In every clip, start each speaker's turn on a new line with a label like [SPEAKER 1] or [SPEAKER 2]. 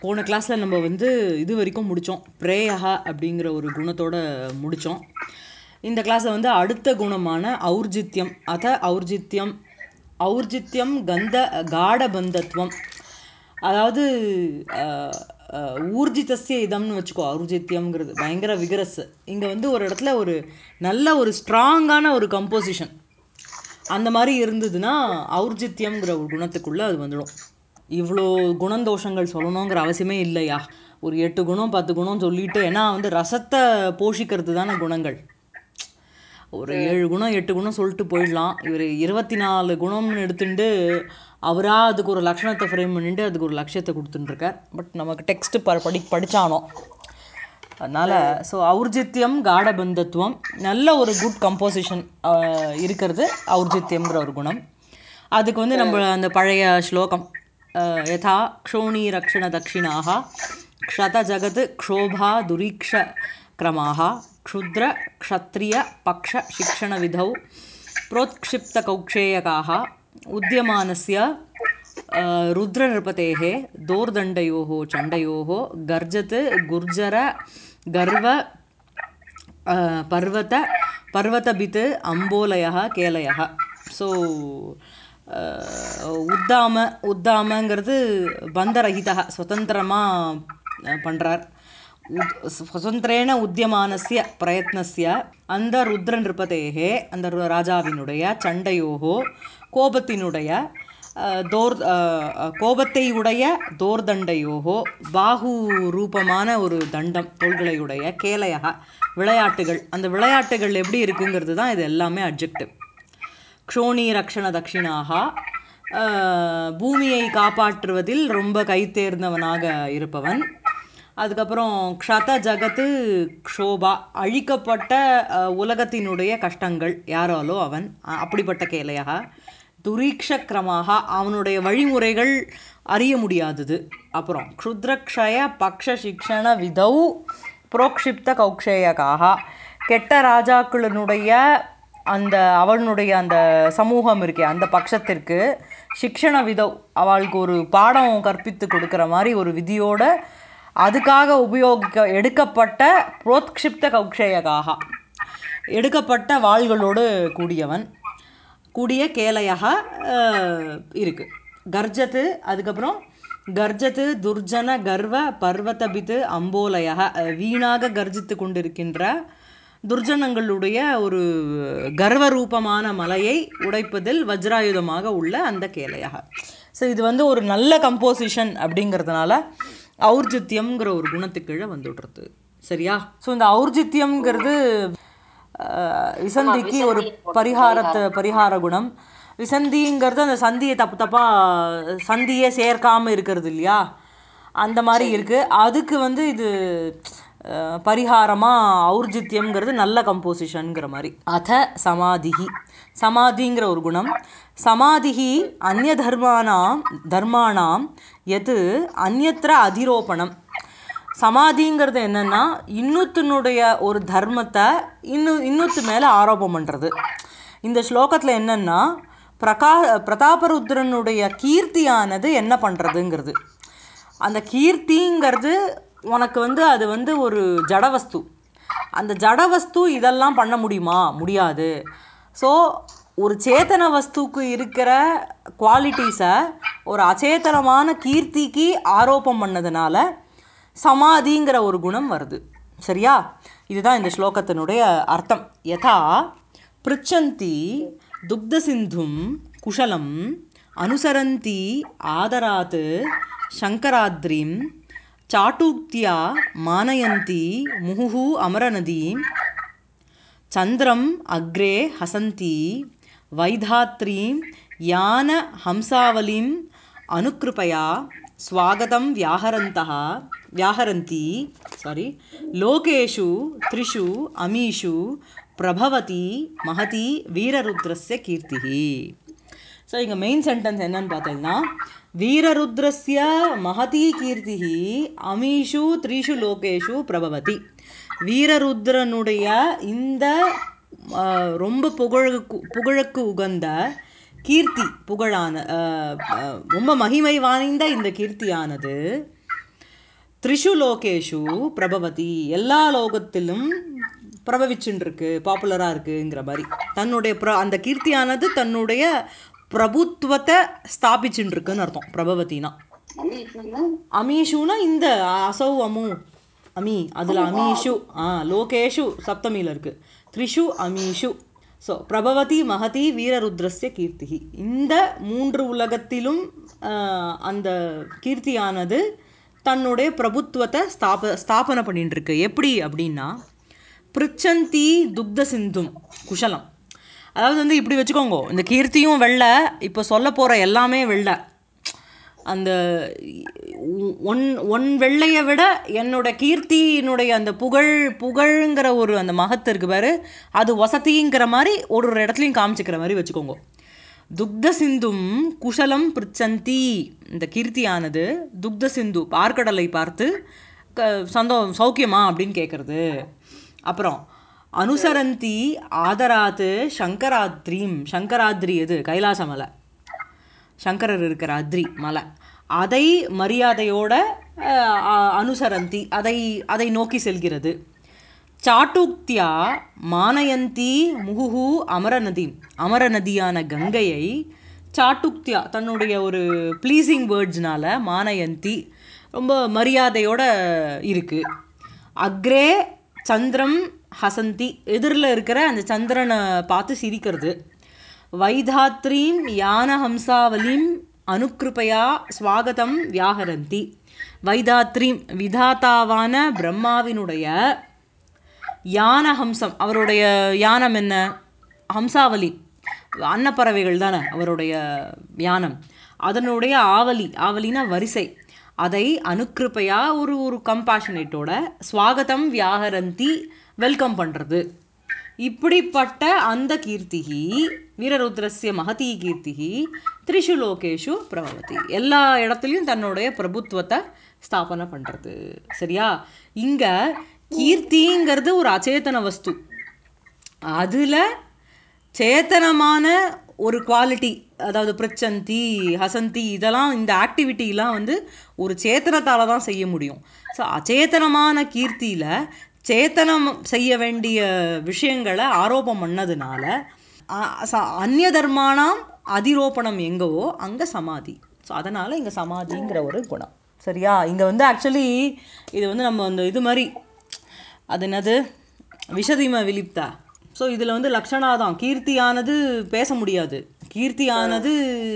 [SPEAKER 1] போன கிளாஸில் நம்ம வந்து இது வரைக்கும் முடித்தோம் பிரேயஹா அப்படிங்கிற ஒரு குணத்தோட முடித்தோம் இந்த கிளாஸில் வந்து அடுத்த குணமான ஔர்ஜித்யம் அத ஔர்ஜித்யம் ஔர்ஜித்யம் கந்த காடபந்தத்துவம் அதாவது அஹ், அஹ், ஊர்ஜிதஸ்ய இதம்னு வச்சுக்கோ ஔர்ஜித்யம்ங்கிறது பயங்கர விகரஸ் இங்கே வந்து ஒரு இடத்துல ஒரு நல்ல ஒரு ஸ்ட்ராங்கான ஒரு கம்போசிஷன் அந்த மாதிரி இருந்ததுன்னா ஔர்ஜித்யம்ங்கிற ஒரு குணத்துக்குள்ளே அது வந்துடும் இவ்வளோ குணந்தோஷங்கள் சொல்லணுங்கிற அவசியமே இல்லையா ஒரு எட்டு குணம் பத்து குணம் சொல்லிட்டு ஏன்னா வந்து ரசத்தை போஷிக்கிறது தானே குணங்கள் ஒரு ஏழு குணம் எட்டு குணம் சொல்லிட்டு போயிடலாம் இவர் இருபத்தி நாலு குணம்னு எடுத்துட்டு அவராக அதுக்கு ஒரு லட்சணத்தை ஃப்ரேம் பண்ணிட்டு அதுக்கு ஒரு லட்சியத்தை கொடுத்துட்டுருக்கார் பட் நமக்கு டெக்ஸ்ட் ப படி படித்தானோ அதனால் ஸோ ஔர்ஜித்யம் காடபந்தத்துவம் நல்ல ஒரு குட் கம்போசிஷன் இருக்கிறது ஔர்ஜித்யம்ங்கிற ஒரு குணம் அதுக்கு வந்து நம்ம அந்த பழைய ஸ்லோகம் அஹ், யதா க்ஷோணி ரக்ஷண தட்சிணாக க்ஷத ஜகத் க்ஷோபா துரீக்ஷ கிரமாக க்ஷுத்ர க்ஷத்ரிய பக்ஷ சிக்ஷண விதௌ प्रोत्क्षिप्त कौक्षेयकाः उद्यमानस्य अ, रुद्रनृपतेः दोर्दण्डयोः चण्डयोः गर्जत् गुर्जर गर्व अ, पर्वत पर्वतभित् अम्बोलयः केलयः ஸோ உத்தாம உத்தாமங்கிறது பந்தரகிதா சுதந்திரமாக பண்ணுறார் உத் சுதந்திரேன உத்தியமானஸ்ய பிரயத்னஸ்ய அந்த ருத்ர நிருபதேகே அந்த ரு- ராஜாவினுடைய சண்டையோகோ கோபத்தினுடைய அஹ், தோர் அஹ், அஹ், கோபத்தை உடைய தோர்தண்டையோகோ பாகு ரூபமான ஒரு தண்டம் தோள்களையுடைய கேலையாக விளையாட்டுகள் அந்த விளையாட்டுகள் எப்படி இருக்குங்கிறது தான் இது எல்லாமே அப்ஜெக்டிவ் க்ஷோணி ரக்ஷண தட்சிணாக அஹ், பூமியை காப்பாற்றுவதில் ரொம்ப கைத்தேர்ந்தவனாக இருப்பவன் அதுக்கப்புறம் க்ஷத ஜகத்து க்ஷோபா அழிக்கப்பட்ட அஹ், உலகத்தினுடைய கஷ்டங்கள் யாராலோ அவன் அ- அப்படிப்பட்ட கேலையாக துரீக்ஷக்கிரமாக அவனுடைய வழிமுறைகள் அறிய முடியாதது அப்புறம் க்ஷுத்ரக்ஷய பக்ஷ சிக்ஷண விதௌ புரோக்ஷிப்த கௌக்ஷேயகாக கெட்ட ராஜாக்களினுடைய அந்த அவனுடைய அந்த சமூகம் இருக்கே அந்த பட்சத்திற்கு சிக்ஷண விதௌ அவளுக்கு ஒரு பாடம் கற்பித்து கொடுக்குற மாதிரி ஒரு விதியோட அதுக்காக உபயோகிக்க எடுக்கப்பட்ட புரோத்க்ஷிப்த கௌக்ஷேயகாக எடுக்கப்பட்ட வாள்களோடு கூடியவன் கூடிய கேலையாக இருக்கு கர்ஜத்து அதுக்கப்புறம் கர்ஜத்து துர்ஜன கர்வ பர்வதபித்து அம்போலய வீணாக கர்ஜித்து கொண்டிருக்கின்ற துர்ஜனங்களுடைய ஒரு கர்வ ரூபமான மலையை உடைப்பதில் வஜ்ராயுதமாக உள்ள அந்த கேலையாக ஸோ இது வந்து ஒரு நல்ல கம்போசிஷன் அப்படிங்கிறதுனால ஔர்ஜித்யம்ங்கிற ஒரு குணத்துக்கீழே வந்துடுறது சரியா ஸோ இந்த ஔர்ஜித்யம்ங்கிறது அஹ், விசந்திக்கு ஒரு பரிகாரத்தை பரிகார குணம் விசந்திங்கிறது அந்த சந்தியை தப்பு தப்பாக சந்தியே சேர்க்காமல் இருக்கிறது இல்லையா அந்த மாதிரி இருக்குது அதுக்கு வந்து இது அஹ், பரிகாரமாக ஔர்ஜித்யம்ங்கிறது நல்ல கம்போசிஷனுங்கிற மாதிரி அத சமாதிஹி சமாதிங்கிற ஒரு குணம் சமாதிஹி அந்நிய தர்மானாம் தர்மானாம் எது அந்யத்ர அதிரோபணம் சமாதிங்கிறது என்னன்னா இன்னொத்தினுடைய ஒரு தர்மத்தை இன்னும் இன்னொத்து மேலே ஆரோபம் பண்ணுறது இந்த ஸ்லோகத்தில் என்னன்னா பிரகா பிரதாபருத்ரனுடைய கீர்த்தியானது என்ன பண்ணுறதுங்கிறது அந்த கீர்த்திங்கிறது உனக்கு வந்து அது வந்து ஒரு ஜடவஸ்து அந்த ஜடவஸ்து இதெல்லாம் பண்ண முடியுமா முடியாது ஸோ ஒரு சேத்தன வஸ்துக்கு இருக்கிற குவாலிட்டிஸை ஒரு அச்சேதனமான கீர்த்திக்கு ஆரோப்பம் பண்ணதுனால சமாதிங்கிற ஒரு குணம் வருது சரியா இதுதான் இந்த ஸ்லோகத்தினுடைய அர்த்தம் யதா பிருச்சந்தி துக்தசிந்தும் குஷலம் அனுசரந்தி ஆதராத் சங்கராத்ரிம் சாட்டூக்தியா மானயந்தி முகுஹு அமரநதீம் சந்திரம் அக்ரே ஹசந்தி வைதாத்ரீம் யான ஹம்சாவலிம் அனுக்கிருபயா ஸ்வாகதம் வியாஹரந்தः வியாஹரந்தி சாரி லோகேஷு த்ரிஷு அமீஷு பிரபவதி மகதி வீரருத்ரஸ்ய கீர்த்திஹி ஸோ இங்கே மெயின் சென்டென்ஸ் என்னன்னு பார்த்தீங்கன்னா வீரருத்ரஸ்ய மகதி கீர்த்திஹி அமீஷு த்ரீஷு லோகேஷு பிரபவதி வீரருத்ரனுடைய இந்த ஆ, ரொம்ப புகழுக்கு புகழுக்கு உகந்த கீர்த்தி புகழான ஆ, ஆ, ரொம்ப மகிமை வாய்ந்த இந்த கீர்த்தியானது த்ரிஷு லோகேஷு பிரபவதி எல்லா லோகத்திலும் பிரபவிச்சுன்னு இருக்கு பாப்புலராக இருக்குங்கிற மாதிரி தன்னுடைய பிர அந்த கீர்த்தியானது தன்னுடைய பிரபுத்துவத்தை ஸ்தாபிச்சுட்டு இருக்குன்னு அர்த்தம் பிரபவதினா
[SPEAKER 2] அமீஷுன்னா
[SPEAKER 1] அமீஷுனா இந்த அசௌ அமு அமி அதில் அமீஷு ஆ லோகேஷு சப்தமியில் இருக்குது த்ரிஷு அமீஷு ஸோ பிரபவதி மகதி வீரருத்ரஸ்ய கீர்த்திகி இந்த மூன்று உலகத்திலும் ஆ, அந்த கீர்த்தியானது தன்னுடைய பிரபுத்துவத்தை ஸ்தாப ஸ்தாபனை பண்ணிட்டு இருக்கு எப்படி அப்படின்னா பிரிச்சந்தி துக்த சிந்தும் குஷலம் அதாவது வந்து இப்படி வச்சுக்கோங்க இந்த கீர்த்தியும் வெள்ளை இப்போ சொல்ல போகிற எல்லாமே வெள்ளை அந்த உ- ஒன் ஒன் வெள்ளையை விட என்னோட கீர்த்தியினுடைய அந்த புகழ் புகழ்ங்கிற ஒரு அந்த மகத்து இருக்கு பாரு அது வசதிங்கிற மாதிரி ஒரு ஒரு இடத்துலையும் காமிச்சிக்கிற மாதிரி வச்சுக்கோங்க துக்த சிந்தும் குஷலம் பிரிச்சந்தி இந்த கீர்த்தியானது துக்த சிந்து பார்க்கடலை பார்த்து க சந்தோ சௌக்கியமா அப்படின்னு கேட்குறது அப்புறம் அனுசரந்தி ஆதராத்து சங்கராத்ரீம் சங்கராத்ரி எது கைலாச மலை சங்கரர் இருக்கிற அத்ரி மலை அதை மரியாதையோட அஹ், அ- அனுசரந்தி அதை அதை நோக்கி செல்கிறது சாட்டுக்தியா மானயந்தி முகுஹு அமரநதி அமரநதியான கங்கையை சாட்டுக்தியா தன்னுடைய ஒரு ப்ளீசிங் வேர்ட்ஸ்னால மானயந்தி ரொம்ப மரியாதையோட இருக்கு அக்ரே சந்திரம் ஹசந்தி எதிரில் இருக்கிற அந்த சந்திரனை பார்த்து சிரிக்கிறது வைதாத்ரீம் யானஹம்சாவலிம் அனுக்கிருபையா ஸ்வாகதம் வியாகரந்தி வைதாத்ரீம் விதாத்தாவான பிரம்மாவினுடைய யான ஹம்சம் அவருடைய யானம் என்ன ஹம்சாவலி அன்னப்பறவைகள் தானே அவருடைய யானம் அதனுடைய ஆவலி ஆவலினா வரிசை அதை அனுக்கிருப்பையா ஒரு ஒரு கம்பேஷனேட்டோட ஸ்வாகதம் வியாகரந்தி வெல்கம் பண்ணுறது இப்படிப்பட்ட அந்த கீர்த்திகி வீரருத்ரஸ்ய மகதி கீர்த்திகி த்ரிஷு லோகேஷு பிரபவதி எல்லா இடத்துலையும் தன்னுடைய பிரபுத்துவத்தை ஸ்தாபனை பண்ணுறது சரியா இங்கே கீர்த்திங்கிறது ஒரு அச்சேதன வஸ்து அதில் சேத்தனமான ஒரு குவாலிட்டி அதாவது பிரச்சந்தி ஹசந்தி இதெல்லாம் இந்த ஆக்டிவிட்டிலாம் வந்து ஒரு சேத்தனத்தால் தான் செய்ய முடியும் ஸோ அச்சேதனமான கீர்த்தியில் சேத்தனம் செய்ய வேண்டிய விஷயங்களை ஆரோபம் பண்ணதுனால அ- ச- அந்நிய தர்மானாம் அதிரோபணம் எங்கவோ அங்கே சமாதி ஸோ அதனால் இங்கே சமாதிங்கிற ஒரு குணம் சரியா இங்கே வந்து ஆக்சுவலி இது வந்து நம்ம அந்த இது மாதிரி அது என்னது விஷதிம விலிப்தா ஸோ இதில் வந்து லக்ஷணா தான் கீர்த்தியானது பேச முடியாது கீர்த்தியானது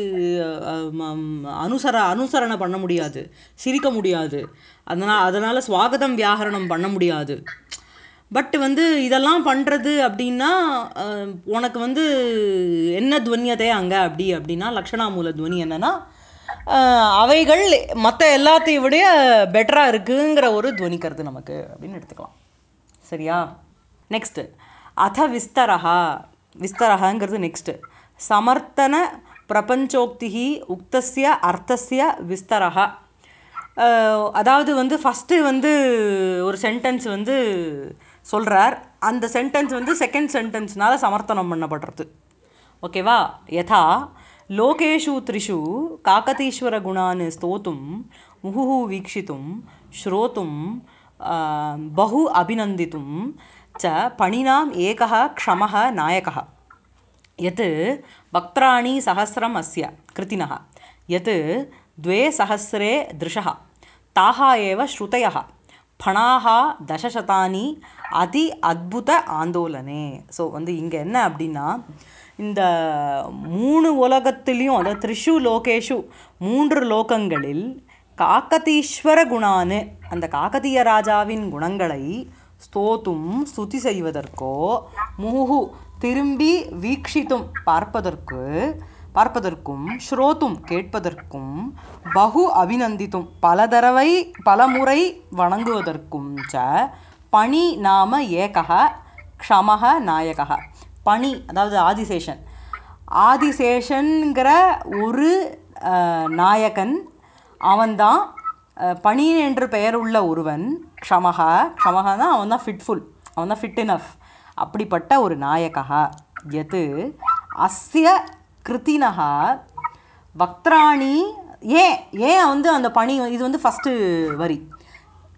[SPEAKER 1] அஹ், ம- அனுசர அனுசரணை பண்ண முடியாது சிரிக்க முடியாது அதனால் அதனால் ஸ்வாகதம் வியாகரணம் பண்ண முடியாது பட் வந்து இதெல்லாம் பண்ணுறது அப்படின்னா அஹ், உனக்கு வந்து என்ன துவன்யதே அங்கே அப்படி அப்படின்னா லக்ஷணாமூல துவனி என்னன்னா அஹ், அவைகள் மற்ற எல்லாத்தையும் விட பெட்டராக இருக்குங்கிற ஒரு துவனிக்கிறது நமக்கு அப்படின்னு எடுத்துக்கலாம் சரியா நெக்ஸ்ட்டு அத விஸ்தரஹா விஸ்தரஹங்கிறது நெக்ஸ்ட்டு சமர்த்தன பிரபஞ்சோக்திகி உக்தஸ்ய அர்த்தஸ்ய விஸ்தரஹா அஹ், அதாவது வந்து ஃபஸ்ட்டு வந்து ஒரு சென்டென்ஸ் வந்து சொல்கிறார் அந்த சென்டென்ஸ் வந்து செகண்ட் சென்டென்ஸ்னால சமர்த்தனம் பண்ணப்படுறது ஓகேவா யதா லோகேஷு த்ரிஷு காக்கதீஸ்வரகுணாन् स्तोतुं मुहुः वीक्षितुं श्रोतुं आ, बहु अभिनन्दितुं च पणिनाम् एकः क्षमः नायकः यत् वक्त्राणि सहस्रम् अस्य कृतिनः यत् द्वे सहस्रे दृशः ताः एव श्रुतयः ஃபணாக தசசதானி அதி அத்புத ஆந்தோலனே ஸோ வந்து இங்கே என்ன அப்படின்னா இந்த மூணு உலகத்திலையும் அதாவது த்ரிஷு லோகேஷு மூன்று லோகங்களில் காக்கதீஸ்வர குணானு அந்த காக்கதீய ராஜாவின் குணங்களை ஸ்தோத்தும் ஸ்துதி செய்வதற்கோ முஹு திரும்பி வீக்ஷித்தும் பார்ப்பதற்கு பார்ப்பதற்கும் ஸ்ரோத்தும் கேட்பதற்கும் பகு அபிநந்தித்தும் பல தடவை பலமுறை வணங்குவதற்கும் ச பணி நாம ஏகக க்ஷமக நாயகः பணி அதாவது ஆதிசேஷன் ஆதிசேஷன்கிற ஒரு அஹ், நாயகன் அவன்தான் அஹ், பணி என்று பெயருள்ள ஒருவன் க்ஷமக க்ஷமகனா அவன் தான் ஃபிட்ஃபுல் அவன் தான் ஃபிட் இனஃப் அப்படிப்பட்ட ஒரு நாயகா எது அஸ்ய கிருத்தினகா வக்திராணி ஏன் ஏன் வந்து அந்த பணி இது வந்து ஃபஸ்ட்டு வரி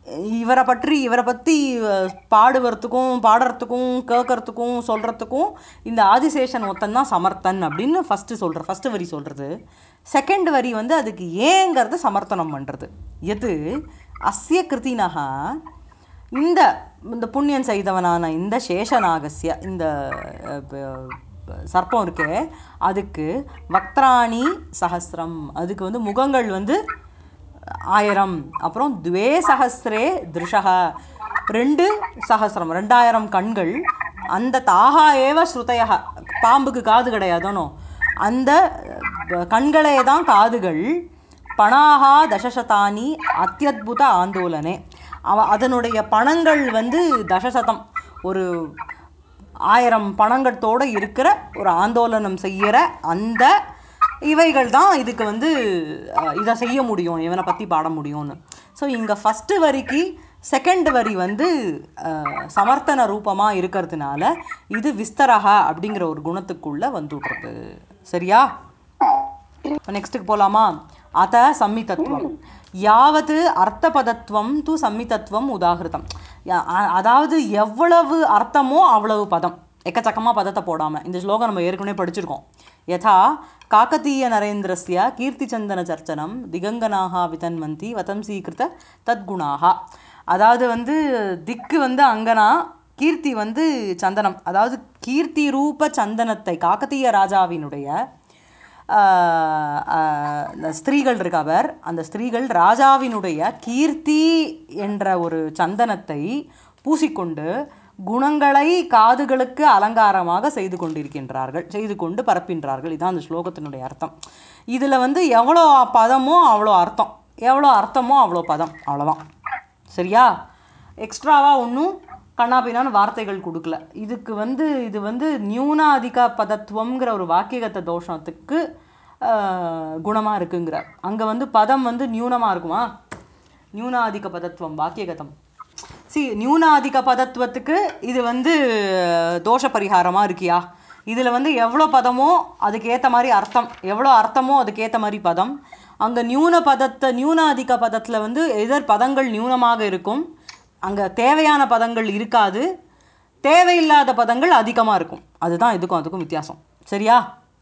[SPEAKER 1] இவரை பற்றி இவரை பற்றி பாடுவதுக்கும் பாடுறதுக்கும் கேட்கறதுக்கும் சொல்கிறதுக்கும் இந்த ஆதிசேஷன் ஒருத்தன் சமர்த்தன் அப்படின்னு ஃபஸ்ட்டு சொல்கிற ஃபஸ்ட்டு வரி சொல்கிறது செகண்ட் வரி வந்து அதுக்கு ஏங்கிறத சமர்த்தனம் பண்ணுறது எது அஸ்ய கிருத்தினகா இந்த இந்த புண்ணியன் செய்தவனான இந்த சேஷநாகஸ்ய இந்த அஹ், ப- ப- சர்ப்பம் இருக்கே அதுக்கு வக்திராணி சஹஸ்ரம் அதுக்கு வந்து முகங்கள் வந்து ஆயிரம் அப்புறம் துவே சஹஸ்ரே திருஷக ரெண்டு சஹஸ்ரம் ரெண்டாயிரம் கண்கள் அந்த தாகா ஏவ ஸ்ருதயக பாம்புக்கு காது கிடையாதோனோ அந்த அஹ், கண்களே தான் காதுகள் பணாகா தசசதானி அத்தியுத ஆந்தோலனே அவ அதனுடைய பணங்கள் வந்து தசசதம் ஒரு ஆயிரம் பணங்கத்தோடு இருக்கிற ஒரு ஆந்தோலனம் செய்கிற அந்த இவைகள் தான் இதுக்கு வந்து அஹ், இதை செய்ய முடியும் இவனை பற்றி பாட முடியும்னு ஸோ இங்கே ஃபஸ்ட்டு வரிக்கு செகண்ட் வரி வந்து அஹ், சமர்த்தன ரூபமாக இருக்கிறதுனால இது விஸ்தரகா அப்படிங்கிற ஒரு குணத்துக்குள்ளே வந்துடுறது சரியா நெக்ஸ்ட்டுக்கு போகலாமா அத சம்மிதத்துவம் யாவது அர்த்தபதத்துவம் து சம்மிதத்துவம் உதாகிருதம் யா- அ- அதாவது எவ்வளவு அர்த்தமோ அவ்வளவு பதம் எக்கச்சக்கமாக பதத்தை போடாமல் இந்த ஸ்லோகம் நம்ம ஏற்கனவே படிச்சிருக்கோம் யதா காக்கதீய நரேந்திரஸ்ய கீர்த்திச்சந்தன சர்ச்சனம் திகங்கனாக விதன்வந்தி வதம்சீகிருத தத்குணாக அதாவது வந்து திக்கு வந்து அங்கனா கீர்த்தி வந்து சந்தனம் அதாவது கீர்த்தி ரூப சந்தனத்தை காக்கதீய ராஜாவினுடைய ஆஹ் ஆஹ் இந்த ஸ்திரீகள் இருக்க அவர் அந்த ஸ்திரீகள் ராஜாவினுடைய கீர்த்தி என்ற ஒரு சந்தனத்தை பூசிக்கொண்டு குணங்களை காதுகளுக்கு அலங்காரமாக செய்து கொண்டிருக்கின்றார்கள் செய்து கொண்டு பரப்பின்றார்கள் இதான் அந்த ஸ்லோகத்தினுடைய அர்த்தம் இதில் வந்து எவ்வளோ பதமோ அவ்வளோ அர்த்தம் எவ்வளோ அர்த்தமோ அவ்வளோ பதம் அவ்வளோதான் சரியா எக்ஸ்ட்ராவாக ஒன்றும் கண்ணாபின்னான்னு வார்த்தைகள் கொடுக்கல இதுக்கு வந்து இது வந்து நியூனாதிக பதத்துவங்கிற ஒரு வாக்கியகத்த தோஷத்துக்கு குணமாக இருக்குங்கிறார் அங்கே வந்து பதம் வந்து நியூனமாக இருக்குமா நியூனாதிக பதத்துவம் வாக்கியகதம் சி நியூனாதிக பதத்துவத்துக்கு இது வந்து தோஷ பரிகாரமாக இருக்கியா இதில் வந்து எவ்வளோ பதமோ அதுக்கு ஏற்ற மாதிரி அர்த்தம் எவ்வளோ அர்த்தமோ அதுக்கு ஏற்ற மாதிரி பதம் அங்கே நியூன பதத்தை நியூனாதிக பதத்தில் வந்து எதர் பதங்கள் நியூனமாக இருக்கும் அங்கே தேவையான பதங்கள் இருக்காது தேவையில்லாத பதங்கள் அதிகமாக இருக்கும் அதுதான் இதுக்கும் அதுக்கும் வித்தியாசம் சரியா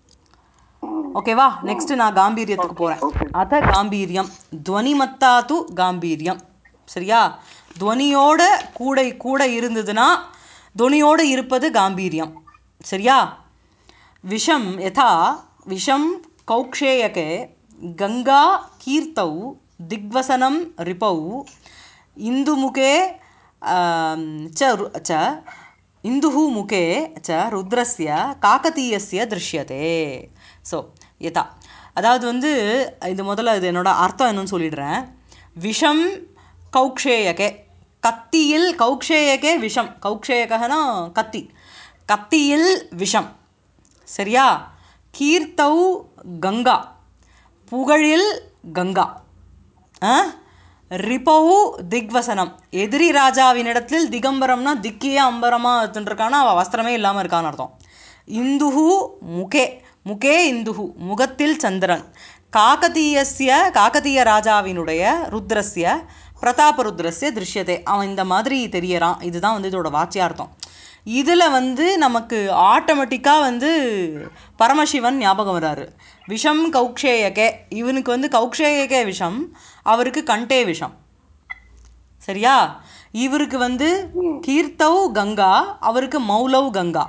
[SPEAKER 1] ஓகேவா நெக்ஸ்ட் நான் காம்பீரியத்துக்கு போகிறேன் அத காம்பீரியம் துவனிமத்தா து காம்பீரியம் சரியா துவனியோட கூட கூட இருந்ததுன்னா துவனியோடு இருப்பது காம்பீரியம் சரியா விஷம் யதா விஷம் கௌக்ஷேயகே கங்கா கீர்த்தௌ திக்வசனம் ரிபௌ இந்துமுகே ஆம், ச ரு- ச இந்துः முகே ச ருத்ரஸ்ய காக்கதீயஸ்ய திருஷ்யதே ஸோ யதா அதாவது வந்து இது முதல்ல இது என்னோட அர்த்தம் என்னன்னு சொல்லிடுறேன் விஷம் கௌக்ஷேயகே கத்தியில் கௌக்ஷேயகே விஷம் கௌக்ஷேயகனா கத்தி கத்தியில் விஷம் சரியா கீர்த்தௌ கங்கா புகழில் கங்கா ஆ? ரிபௌ திக்வசனம் எதிரி ராஜாவினிடத்தில் திகம்பரம்னா திக்கியே அம்பரமா இருக்கானா அவள் வஸ்திரமே இல்லாமல் இருக்கான்னு அர்த்தம் இந்துஹு முகே முகே இந்துஹு முகத்தில் சந்திரன் காக்கதீயஸ்ய காக்கதீய ராஜாவினுடைய ருத்ரஸ்ய பிரதாபருத்ரஸ்ய திருஷ்யதே அவன் இந்த மாதிரி தெரியறான் இதுதான் வந்து இதோட வாச்சியார்த்தம் இதில் வந்து நமக்கு ஆட்டோமேட்டிக்காக வந்து பரமசிவன் ஞாபகம் வராரு விஷம் கௌக்ஷேயகே இவனுக்கு வந்து கௌக்ஷேயகே விஷம் அவருக்கு கண்டே விஷம் சரியா இவருக்கு வந்து கீர்த்தவ் கங்கா அவருக்கு மௌலவ் கங்கா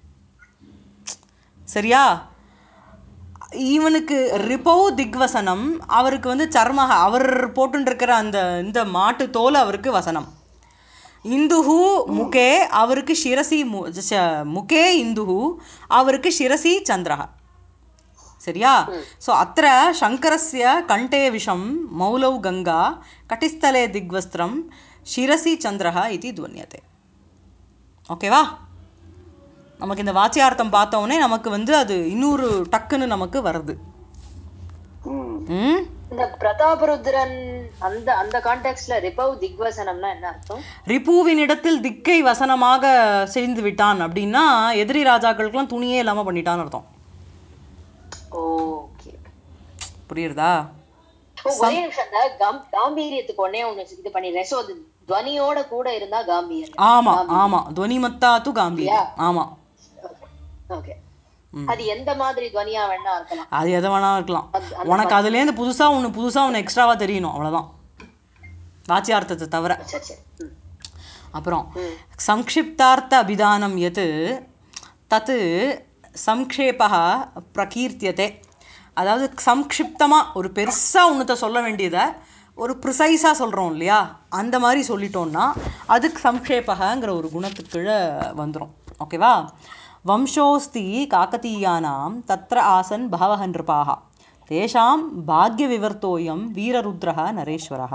[SPEAKER 1] சரியா இவனுக்கு ரிபௌ திக்வசனம் அவருக்கு வந்து சர்மக அவர் போட்டுருக்கிற அந்த இந்த மாட்டு தோல் அவருக்கு வசனம் இந்துஹு முகே அவருக்கு சிரசி மு ச- முகே இந்துஹு அவருக்கு சிரசி சந்திரஹ சரியா ஸோ அத்த சங்கரஸ்ய கண்டே விஷம் மௌலௌ கங்கா கட்டிஸ்தலே திக்வஸ்திரம் சிரசி சந்திரஹ இது துவன்யத்தை ஓகேவா நமக்கு இந்த வாச்சியார்த்தம் பார்த்தோன்னே நமக்கு வந்து அது இன்னொரு டக்குன்னு நமக்கு வருது
[SPEAKER 2] ம்.
[SPEAKER 1] ம்
[SPEAKER 3] இந்த பிரதாபருத்ரன் அந்த அந்த கான்டெக்ட்ல ரிபவ் திக்வசனம்னா என்ன அர்த்தம்
[SPEAKER 1] ரிபுவினிடத்தில் திக்கை வசனமாக செய்து விட்டான் அப்படின்னா எதிரி ராஜாக்களுக்கெல்லாம் துணியே இல்லாமல் பண்ணிட்டான்னு அர்த்தம்
[SPEAKER 3] ஓகே
[SPEAKER 1] புரியுறதா
[SPEAKER 3] ஓ, ஒரே நிமிஷம் அந்த காம்- காம்பீரியத்துக்கு ஒன்னே ஒண்ணு இது பண்ணிடுறேன் சோ அது துவனியோட கூட இருந்தா காம்பீரியம்
[SPEAKER 1] ஆமா ஆமா துவனிமத்தா து காம்பீரியம் ஆமா
[SPEAKER 3] ஓகே அது எந்த மாதிரி துவனியா வேணா இருக்கலாம்
[SPEAKER 1] அது எதை வேணா இருக்கலாம் உனக்கு அதுலேருந்து புதுசா ஒன்று புதுசா ஒன்று எக்ஸ்ட்ராவா தெரியணும் அவ்வளவுதான் வாச்சியார்த்தத்தை தவிர
[SPEAKER 3] சரி சரி ம்.
[SPEAKER 1] அப்புறம் சம்க்ஷிப்தார்த்த அபிதானம் எது தத்து சம்க்ஷேபா பிரகீர்த்தியதே அதாவது சம்க்ஷிப்தமாக ஒரு பெருசாக ஒன்றத்தை சொல்ல வேண்டியதை ஒரு ப்ரிசைஸாக சொல்கிறோம் இல்லையா அந்த மாதிரி சொல்லிட்டோம்னா அதுக்கு சம்க்ஷேபகங்கிற ஒரு குணத்துக்கு கீழே வந்துடும் ஓகேவா வம்சோஸ்தி காக்கதீயானாம் தத்ர ஆசன் பகவஹ நிருபாக தேஷாம் பாக்ய விவர்த்தோயம் வீரருத்ரः நரேஸ்வரः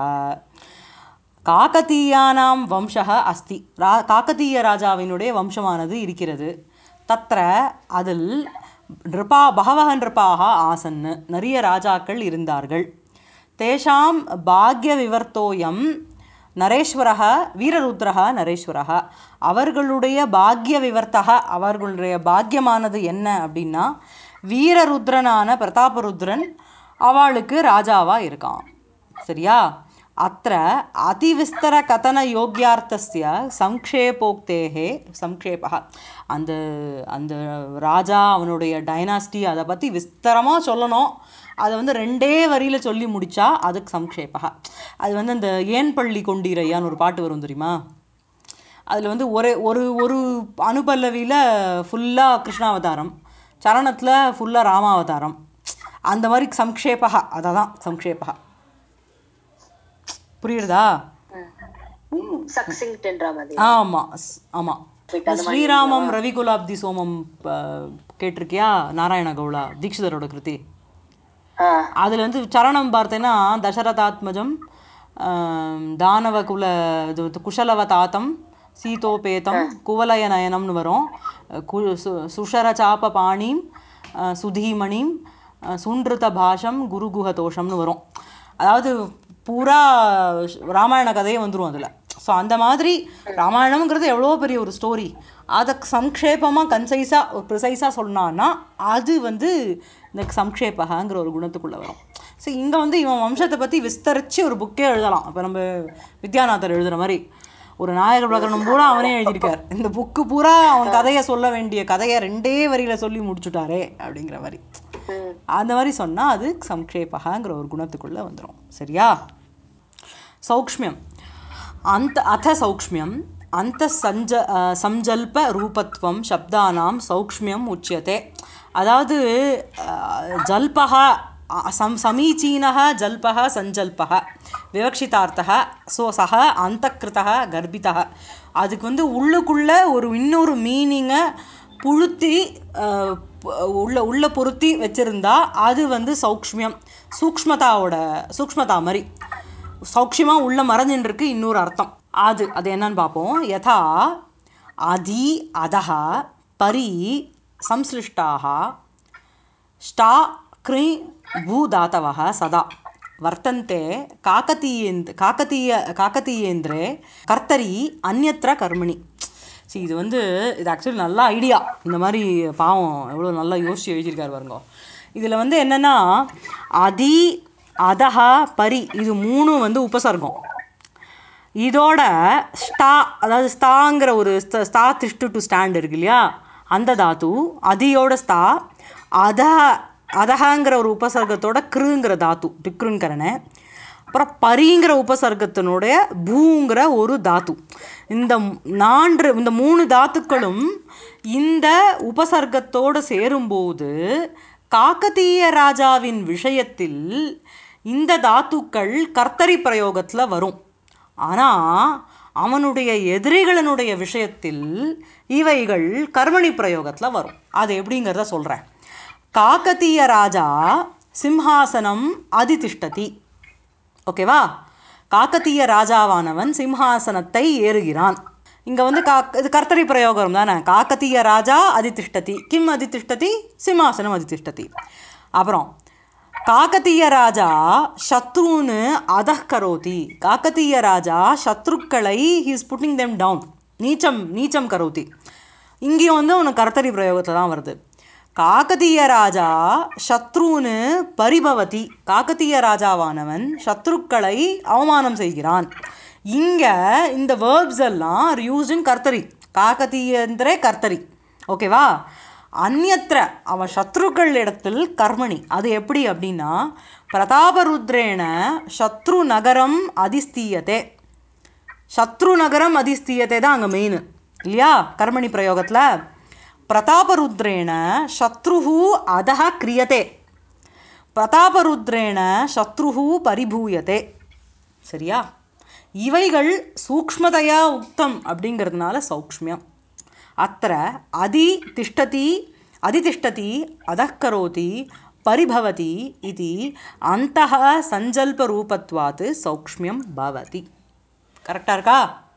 [SPEAKER 1] காக்கதீயானாம் வம்சः அஸ்தி ரா காக்கதீய ராஜாவினுடைய வம்சமானது இருக்கிறது தத்ர அதில் நிருபா பகவக நிருபாக ஆசன்னு நிறைய ராஜாக்கள் இருந்தார்கள் தேஷாம் பாக்ய விவர்த்தோயம் நரேஸ்வரக வீரருத்ரக நரேஸ்வரக அவர்களுடைய பாக்ய விவர்த்தக அவர்களுடைய பாக்கியமானது என்ன அப்படின்னா வீரருத்ரனான பிரதாபருத்ரன் அவளுக்கு ராஜாவா இருக்கான் சரியா அத்த அதிவிஸ்தர கதன யோக்கியார்த்தஸ்ய சங்கேபோக்தேகே சங்கேபா அந்த அந்த ராஜா அவனுடைய டைனாஸ்டி அதை பற்றி விஸ்தரமாக சொல்லணும் அதை வந்து ரெண்டே வரியில் சொல்லி முடிச்சா அதுக்கு சங்கேபா அது வந்து அந்த ஏன் பள்ளி கொண்டீரையான்னு ஒரு பாட்டு வரும் தெரியுமா அதில் வந்து ஒரே ஒரு ஒரு அனுபல்லவியில் ஃபுல்லாக கிருஷ்ணாவதாரம் சரணத்தில் ஃபுல்லாக ராமாவதாரம் அந்த மாதிரி சம்க்ஷேபகா அதை தான் சம்க்ஷேபகா புரியுறதா
[SPEAKER 3] சக்சிங்க்ட்ன்ற மாதிரி
[SPEAKER 1] ஆமாம் ஆமாம் ஸ்ரீராமம் ரவிகுலாப்தி சோமம் ப- கேட்டிருக்கியா நாராயண கவுளா தீக்ஷிதரோட கிருதி
[SPEAKER 3] ஆ
[SPEAKER 1] அதில் வந்து சரணம் பார்த்தேன்னா தசரதாத்மஜம் ஆம், தானவகுல இது வந்து குஷலவதாத்தம் சீதோபேதம் குவலய நயனம்னு வரும் கு சு சுஷர சாப பாணிம் அஹ், சுதீமணிம் அஹ், சுன்ருத பாஷம் குருகுஹதோஷம்னு வரும் அதாவது பூரா ராமாயண கதையே வந்துடும் அதில் ஸோ அந்த மாதிரி ராமாயணம்ங்கிறது எவ்வளோ பெரிய ஒரு ஸ்டோரி அதை சம்க்ஷேபமாக கன்சைஸாக ஒரு ப்ரிசைஸாக சொன்னான்னா அது வந்து இந்த சம்க்ஷேபகங்கிற ஒரு குணத்துக்குள்ளே வரும் ஸோ இங்கே வந்து இவன் வம்சத்தை பற்றி விஸ்தரித்து ஒரு புக்கே எழுதலாம் இப்போ நம்ம வித்யாநாதர் எழுதுகிற மாதிரி ஒரு நாயக பிரகரணம் பூரா அவனே எழுதியிருக்கார் இந்த புக்கு பூரா அவன் கதையை சொல்ல வேண்டிய கதையை ரெண்டே வரியில் சொல்லி முடிச்சுட்டாரே அப்படிங்கிற மாதிரி
[SPEAKER 3] ம்.
[SPEAKER 1] அந்த மாதிரி சொன்னால் அது சம்க்ஷேபகங்கிற ஒரு குணத்துக்குள்ளே வந்துடும் சரியா சௌக்ஷ்மியம் அந்த அத சௌக்ஷ்மியம் அந்த சஞ்ச அஹ், சஞ்சல்ப ரூபத்வம் சப்தானாம் சௌக்ஷ்மியம் உச்சியதே அதாவது அஹ், ஜல்பக அ- சம் சமீச்சீனः ஜல்பக சஞ்சல்பக விவக்ஷிதார்த்தக ஸோ சக அந்தக்கிருத்தக கர்ப்பிதக அதுக்கு வந்து உள்ளுக்குள்ளே ஒரு இன்னொரு மீனிங்கை புழுத்தி அஹ், ப- உள்ள உள்ள பொருத்தி வச்சிருந்தா அது வந்து சௌக்ஷ்மியம் சூக்ஷ்மதாவோட சூக்ஷ்மதா மாதிரி சௌக்ஷ்யமாக உள்ள மறைஞ்சுன்னு இருக்கு இன்னொரு அர்த்தம் அது அது என்னன்னு பார்ப்போம் யதா அதி அதஹ பரி சம்ஸ்லிஷ்டாக ஷ்டா கிரி பூதாத்தவः சதா வர்த்தन्ते காக்கத்தீயேந்த் காக்கத்தீய காக்கத்தீயேந்திரே கர்த்தரி அந்யத்ர கர்மணி சரி இது வந்து இது ஆக்சுவலி நல்ல ஐடியா இந்த மாதிரி பாவம் எவ்வளோ நல்லா யோசிச்சு எழுதியிருக்காரு பாருங்க இதில் வந்து என்னென்னா அதி அதஹ பரி இது மூணும் வந்து உபசர்க்கம் இதோட ஸ்டா அதாவது ஸ்தாங்கிற ஒரு ஸ்த- ஸ்தா திஷ்டு டு ஸ்டாண்ட் இருக்கு இல்லையா அந்த தாத்து அதியோட ஸ்தா அத அதஹங்கிற ஒரு உபசர்க்கத்தோட கிருங்கிற தாத்து டிக்ருங்கரனை அப்புறம் பரிங்கிற உபசர்க்கத்தினுடைய பூங்கிற ஒரு தாத்து இந்த மு- நான்கு இந்த மூணு தாத்துக்களும் இந்த உபசர்க்கத்தோடு சேரும்போது காக்கதீய ராஜாவின் விஷயத்தில் இந்த தாத்துக்கள் கர்த்தரி பிரயோகத்தில் வரும் ஆனால் அவனுடைய எதிரிகளினுடைய விஷயத்தில் இவைகள் கர்மணி பிரயோகத்தில் வரும் அது எப்படிங்கிறத சொல்கிறேன் காக்கதீய ராஜா சிம்ஹாசனம் அதிதிஷ்டதி ஓகேவா காக்கத்தீய ராஜாவானவன் சிம்ஹாசனத்தை ஏறுகிறான் இங்கே வந்து கா இது கர்த்தரி பிரயோகம் தானே காக்கத்தீய ராஜா அதிதிஷ்டதி கிம் அதிதிஷ்டதி சிம்ஹாசனம் அதிதிஷ்டதி அப்புறம் காக்கத்தீய ராஜா சத்ருன்னு அதஹ் கரோதி காக்கத்தீய ராஜா சத்ருக்களை ஹீஸ் புட்டிங் தெம் டவுன் நீச்சம் நீச்சம் கரோதி இங்கேயும் வந்து உனக்கு கர்த்தரி பிரயோகத்தில் தான் வருது காகதீய ராஜா சத்ருன்னு பரிபவதி காகதீய ராஜாவானவன் சத்ருக்களை அவமானம் செய்கிறான் இங்கே இந்த வேர்ப்ஸ் எல்லாம் ஆர் யூஸ்ட் இன் கர்த்தரி காகதீயந்திரே கர்த்தரி ஓகேவா அந்நத்திர அவன் சத்ருக்கள் இடத்தில் கர்மணி அது எப்படி அப்படின்னா பிரதாபருத்ரேன சத்ரு நகரம் அதிஸ்தீயத்தே சத்ரு நகரம் அதிஸ்தீயத்தை தான் அங்கே மெயின் இல்லையா கர்மணி பிரயோகத்தில் பிரதாபருத்ரேண சத்ருஹு அதः கிரியதே பிரதாபருத்ரேண சத்ருஹு பரிபூயதே சரியா இவைகள் சூக்ஷ்மதையா உக்தம் அப்படிங்கிறதுனால சௌக்ஷ்மியம் அத்த அதி திஷ்டதி அதிதிஷ்டதி அதக்கரோதி பரிபவதி இது அந்தः சஞ்சல்பரூபத்வாத் சௌக்ஷ்மியம் பவதி கரெக்டாக இருக்கா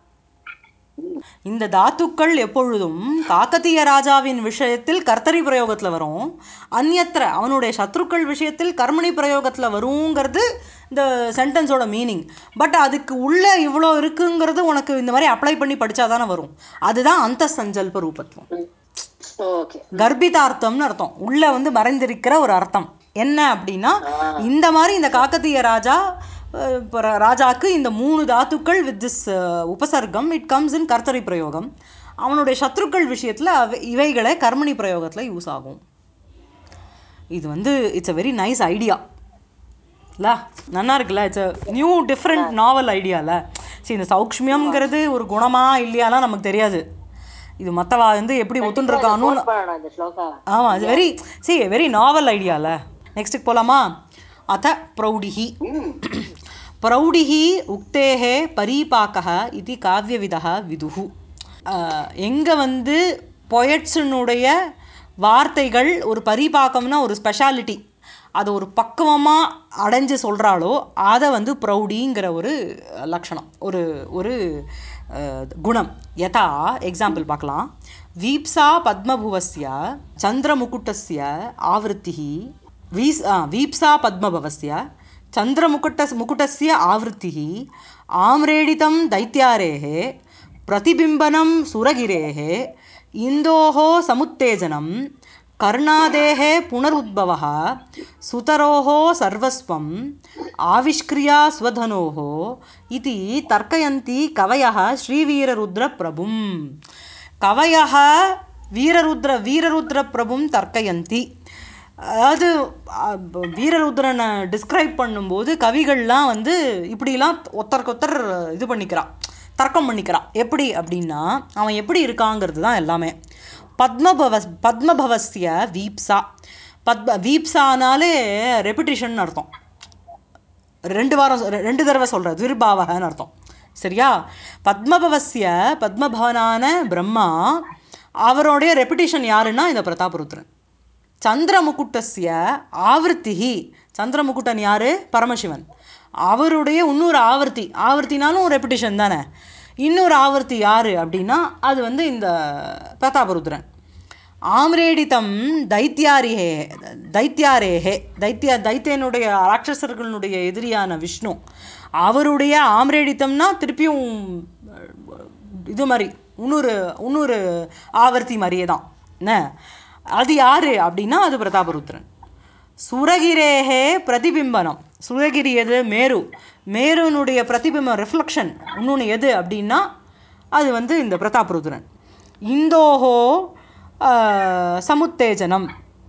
[SPEAKER 1] இந்த தாத்துக்கள் எப்பொழுதும் காக்கத்திய ராஜாவின் விஷயத்தில் கர்த்தரி பிரயோகத்தில் வரும் அந்நத்திர அவனுடைய சத்ருக்கள் விஷயத்தில் கர்மணி பிரயோகத்தில் வருங்கிறது இந்த சென்டென்ஸோட மீனிங் பட் அதுக்கு உள்ளே இவ்வளோ இருக்குங்கிறது உனக்கு இந்த மாதிரி அப்ளை பண்ணி படித்தா தானே வரும் அதுதான் அந்த சஞ்சல்ப ரூபத்துவம்
[SPEAKER 3] ஓகே
[SPEAKER 1] கர்ப்பிதார்த்தம்னு அர்த்தம் உள்ள வந்து மறைந்திருக்கிற ஒரு அர்த்தம் என்ன அப்படின்னா இந்த மாதிரி இந்த காக்கத்திய ராஜா அஹ், இப்ப ரா- ராஜாக்கு இந்த மூணு தாத்துக்கள் வித் திஸ் உபசர்க்கம் இட் கம்ஸ் இன் கர்த்தரி பிரயோகம் அவனுடைய சத்ருக்கள் விஷயத்தில் இவைகளை கர்மணி பிரயோகத்தில் யூஸ் ஆகும் இது வந்து it's a very nice idea இல்ல நல்லா இருக்குல்ல it's a new different novel ஐடியால சரி இந்த சௌக்ஷ்மியம்ங்கிறது ஒரு குணமா இல்லையாலாம் நமக்கு தெரியாது இது மற்றவா வந்து எப்படி ஒத்துண்டிருக்கானு
[SPEAKER 3] Quote பண்ணணும் இந்த ஸ்லோகா
[SPEAKER 1] ஆமாம் அது வெரி சி வெரி நாவல் ஐடியால நெக்ஸ்ட்டுக்கு போகலாமா அத பிரௌடிஹி பிரௌடிஹி உக்தேஹே பரீபாக்கः இது காவியவிதः விதுஹு எங்கே வந்து பொயட்ஸினுடைய வார்த்தைகள் ஒரு பரிபாக்கம்னா ஒரு ஸ்பெஷாலிட்டி அதை ஒரு பக்குவமாக அடைஞ்சு சொல்கிறாளோ அதை வந்து ப்ரௌடிங்கிற ஒரு லக்ஷணம் ஒரு ஒரு அஹ், குணம் யதா எக்ஸாம்பிள் பார்க்கலாம் வீப்சா பத்மபுவஸ்ய சந்திரமுகுட்டஸ்ய ஆவருத்திः வீஸ் ஆ, வீப்சா பத்மபவஸ்ய சந்திரமுकुटस् मुकुटस्य आवृत्तिः आम्रेडितं दैत्यारेः प्रतिबिम्बनं सुरगिरेः इन्दोः समुत्तेजनं कर्णादेः पुनरुद्भवः सुतरोः सर्वस्वम् आविष्क्रिया स्वधनोः इति तर्कयन्ति कवयः श्रीवीररुद्रप्रभुम् कवयः வீரருத்ர வீரருத்ர பிரபும் தர்க்கயந்தி அதாவது அஹ், ப- வீரருத்ரனை டிஸ்கிரைப் பண்ணும்போது கவிகள்லாம் வந்து இப்படிலாம் ஒருத்தருக்கு ஒருத்தர் இது பண்ணிக்கிறான் தர்க்கம் பண்ணிக்கிறான் எப்படி அப்படின்னா அவன் எப்படி இருக்காங்கிறது தான் எல்லாமே பத்மபவஸ் பத்மபவஸ்ய வீப்சா பத்ம வீப்சானாலே ரெப்பிட்டிஷன் அர்த்தம் ரெண்டு வாரம் சொ- ரெ- ரெண்டு தடவை சொல்கிறது துர்பாவகன்னு அர்த்தம் சரியா பத்மபவஸ்ய பத்மபவனான பிரம்மா அவருடைய ரெப்பிட்டிஷன் யாருன்னா இந்த பிரதாபருத்ரன் சந்திரமுகுட்டஸ்ய ஆவர்த்திஹி சந்திரமுகுட்டன் யாரு பரமசிவன் அவருடைய இன்னொரு ஆவர்த்தி ஆவர்த்தினாலும் ரெப்பிட்டிஷன் தானே இன்னொரு ஆவர்த்தி யாரு அப்படின்னா அது வந்து இந்த பிரதாபருத்ரன் ஆம்ரேடிதம் தைத்தியாரிஹே தைத்தியாரேஹே தைத்திய தைத்தியனுடைய ராட்சசர்களுடைய எதிரியான விஷ்ணு அவருடைய ஆம்ரேடித்தம்னா திருப்பியும் அஹ், இது மாதிரி இன்னொரு இன்னொரு ஆவர்த்தி மாதிரியே தான் என்ன அது யாரு அப்படின்னா அது பிரதாபருத்ரன் சுரகிரேகே பிரதிபிம்பனம் சுரகிரி எது மேரு மேருனுடைய பிரதிபிம்பம் ரிஃப்ளெக்ஷன் இன்னொன்று எது அப்படின்னா அது வந்து இந்த பிரதாபருத்ரன் இந்தோஹோ ஆஹ், சமுத்தேஜனம்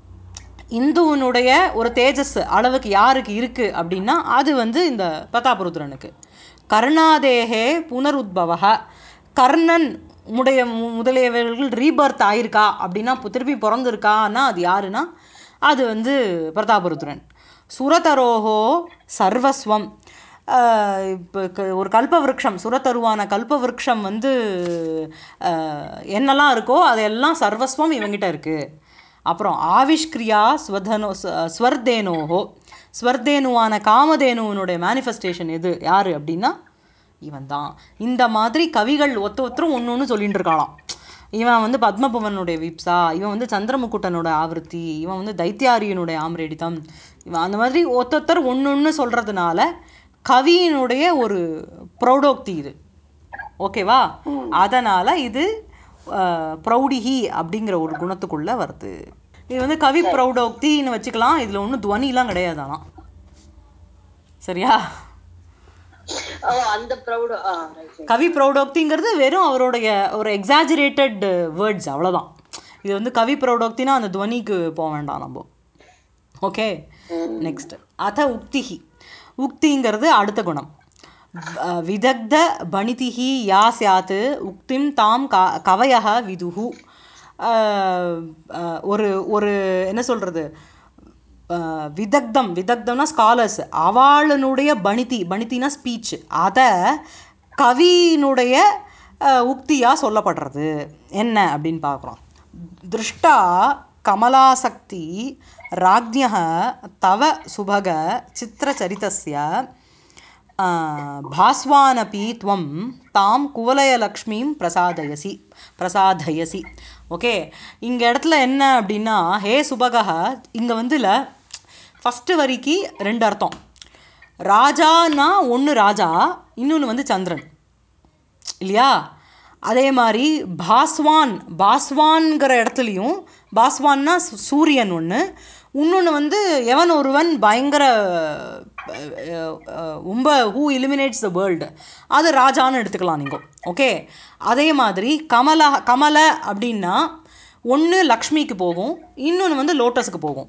[SPEAKER 1] இந்துவனுடைய ஒரு தேஜஸ் அளவுக்கு யாருக்கு இருக்குது அப்படின்னா அது வந்து இந்த பிரதாபருத்ரனுக்கு கர்ணாதேகே புனருத்பவக கர்ணன் உடைய மு- முதலியவர்கள் ரீபர்த் ஆயிருக்கா அப்படின்னா பு- திருப்பி பிறந்திருக்கான்னா அது யாருன்னா அது வந்து பிரதாபருத்ரன் சுரதரோஹோ சர்வஸ்வம் இப்போ ஒரு கல்பவிருட்சம் சுரத்தருவான கல்பவிருட்சம் வந்து ஆஹ், என்னெல்லாம் இருக்கோ அதெல்லாம் சர்வஸ்வம் இவங்கிட்ட இருக்குது அப்புறம் ஆவிஷ்கிரியா ஸ்வதனோ ஸ்வ- ஸ்வர்தேனோஹோ ஸ்வர்தேனுவான காமதேனுவனுடைய மேனிஃபெஸ்டேஷன் எது யார் அப்படின்னா இவன் தான் இந்த மாதிரி கவிகள் ஒத்து ஒருத்தரும் ஒன்று ஒன்று சொல்லிட்டு இருக்காளாம் இவன் வந்து பத்மபவனுடைய விப்சா இவன் வந்து சந்திரமுக்குட்டனோட ஆவர்த்தி இவன் வந்து தைத்தியாரியனுடைய ஆம்ரேடிதம் இவன் அந்த மாதிரி ஒத்தொத்தர் ஒன்று ஒன்று சொல்கிறதுனால கவியினுடைய ஒரு ப்ரௌடோக்தி இது ஓகேவா அதனால் இது அஹ், பிரௌடிஹி அப்படிங்கிற ஒரு குணத்துக்குள்ளே வருது இது வந்து கவி பிரௌடோக்தின்னு வச்சுக்கலாம் இதில் ஒன்றும் துவனிலாம் கிடையாது ஆனால் சரியா
[SPEAKER 3] ஓ அந்த ப்ரௌட் ஆ ரைட்
[SPEAKER 1] கவி பிரௌடோக்திங்கிறது வெறும் அவருடைய ஒரு எக்ஸாஜரேட்டட் வேர்ட்ஸ் அவ்வளோதான் இது வந்து கவி பிரௌடோக்தினா அந்த துவனிக்கு போக வேண்டாம் நம்ம ஓகே நெக்ஸ்ட் அத உக்திஹி உக்திங்கிறது அடுத்த குணம் வ- விதக்த பணிதிஹி யா சியாத் உக்திம் தாம் க கவயः விதுஹு அஹ், அஹ், ஒரு ஒரு என்ன சொல்கிறது விதக்தம் விதக்தம்னா ஸ்காலர்ஸ் அவளுடைய பணிதி பணித்தினா ஸ்பீச் அதை கவியினுடைய உக்தியாக சொல்லப்படுறது என்ன அப்படின்னு பார்க்குறோம் திருஷ்டா கமலாசக்தி ராஜ்ஞ தவ சுபக சித்திரச்சரித்தஸ்ய பாஸ்வானபி துவம் தாம் குவலயலக்ஷ்மீம் பிரசாதயசி பிரசாதயசி ஓகே இங்கே இடத்துல என்ன அப்படின்னா ஹே சுபகா இங்கே வந்துல ஃபஸ்ட்டு வரிக்கு ரெண்டு அர்த்தம் ராஜானா ஒன்று ராஜா இன்னொன்று வந்து சந்திரன் இல்லையா அதே மாதிரி பாஸ்வான் பாஸ்வான்கிற இடத்துலையும் பாஸ்வான்னா சு- சூரியன் ஒன்று இன்னொன்று வந்து எவன் ஒருவன் பயங்கர அஹ், அஹ், அஹ், ரொம்ப ஹூ இலிமினேட்ஸ் த வேர்ல்டு அது ராஜான்னு எடுத்துக்கலாம் நீங்கள் ஓகே அதே மாதிரி கமலா கமல அப்படின்னா ஒன்று லக்ஷ்மிக்கு போகும் இன்னொன்று வந்து லோட்டஸுக்கு போகும்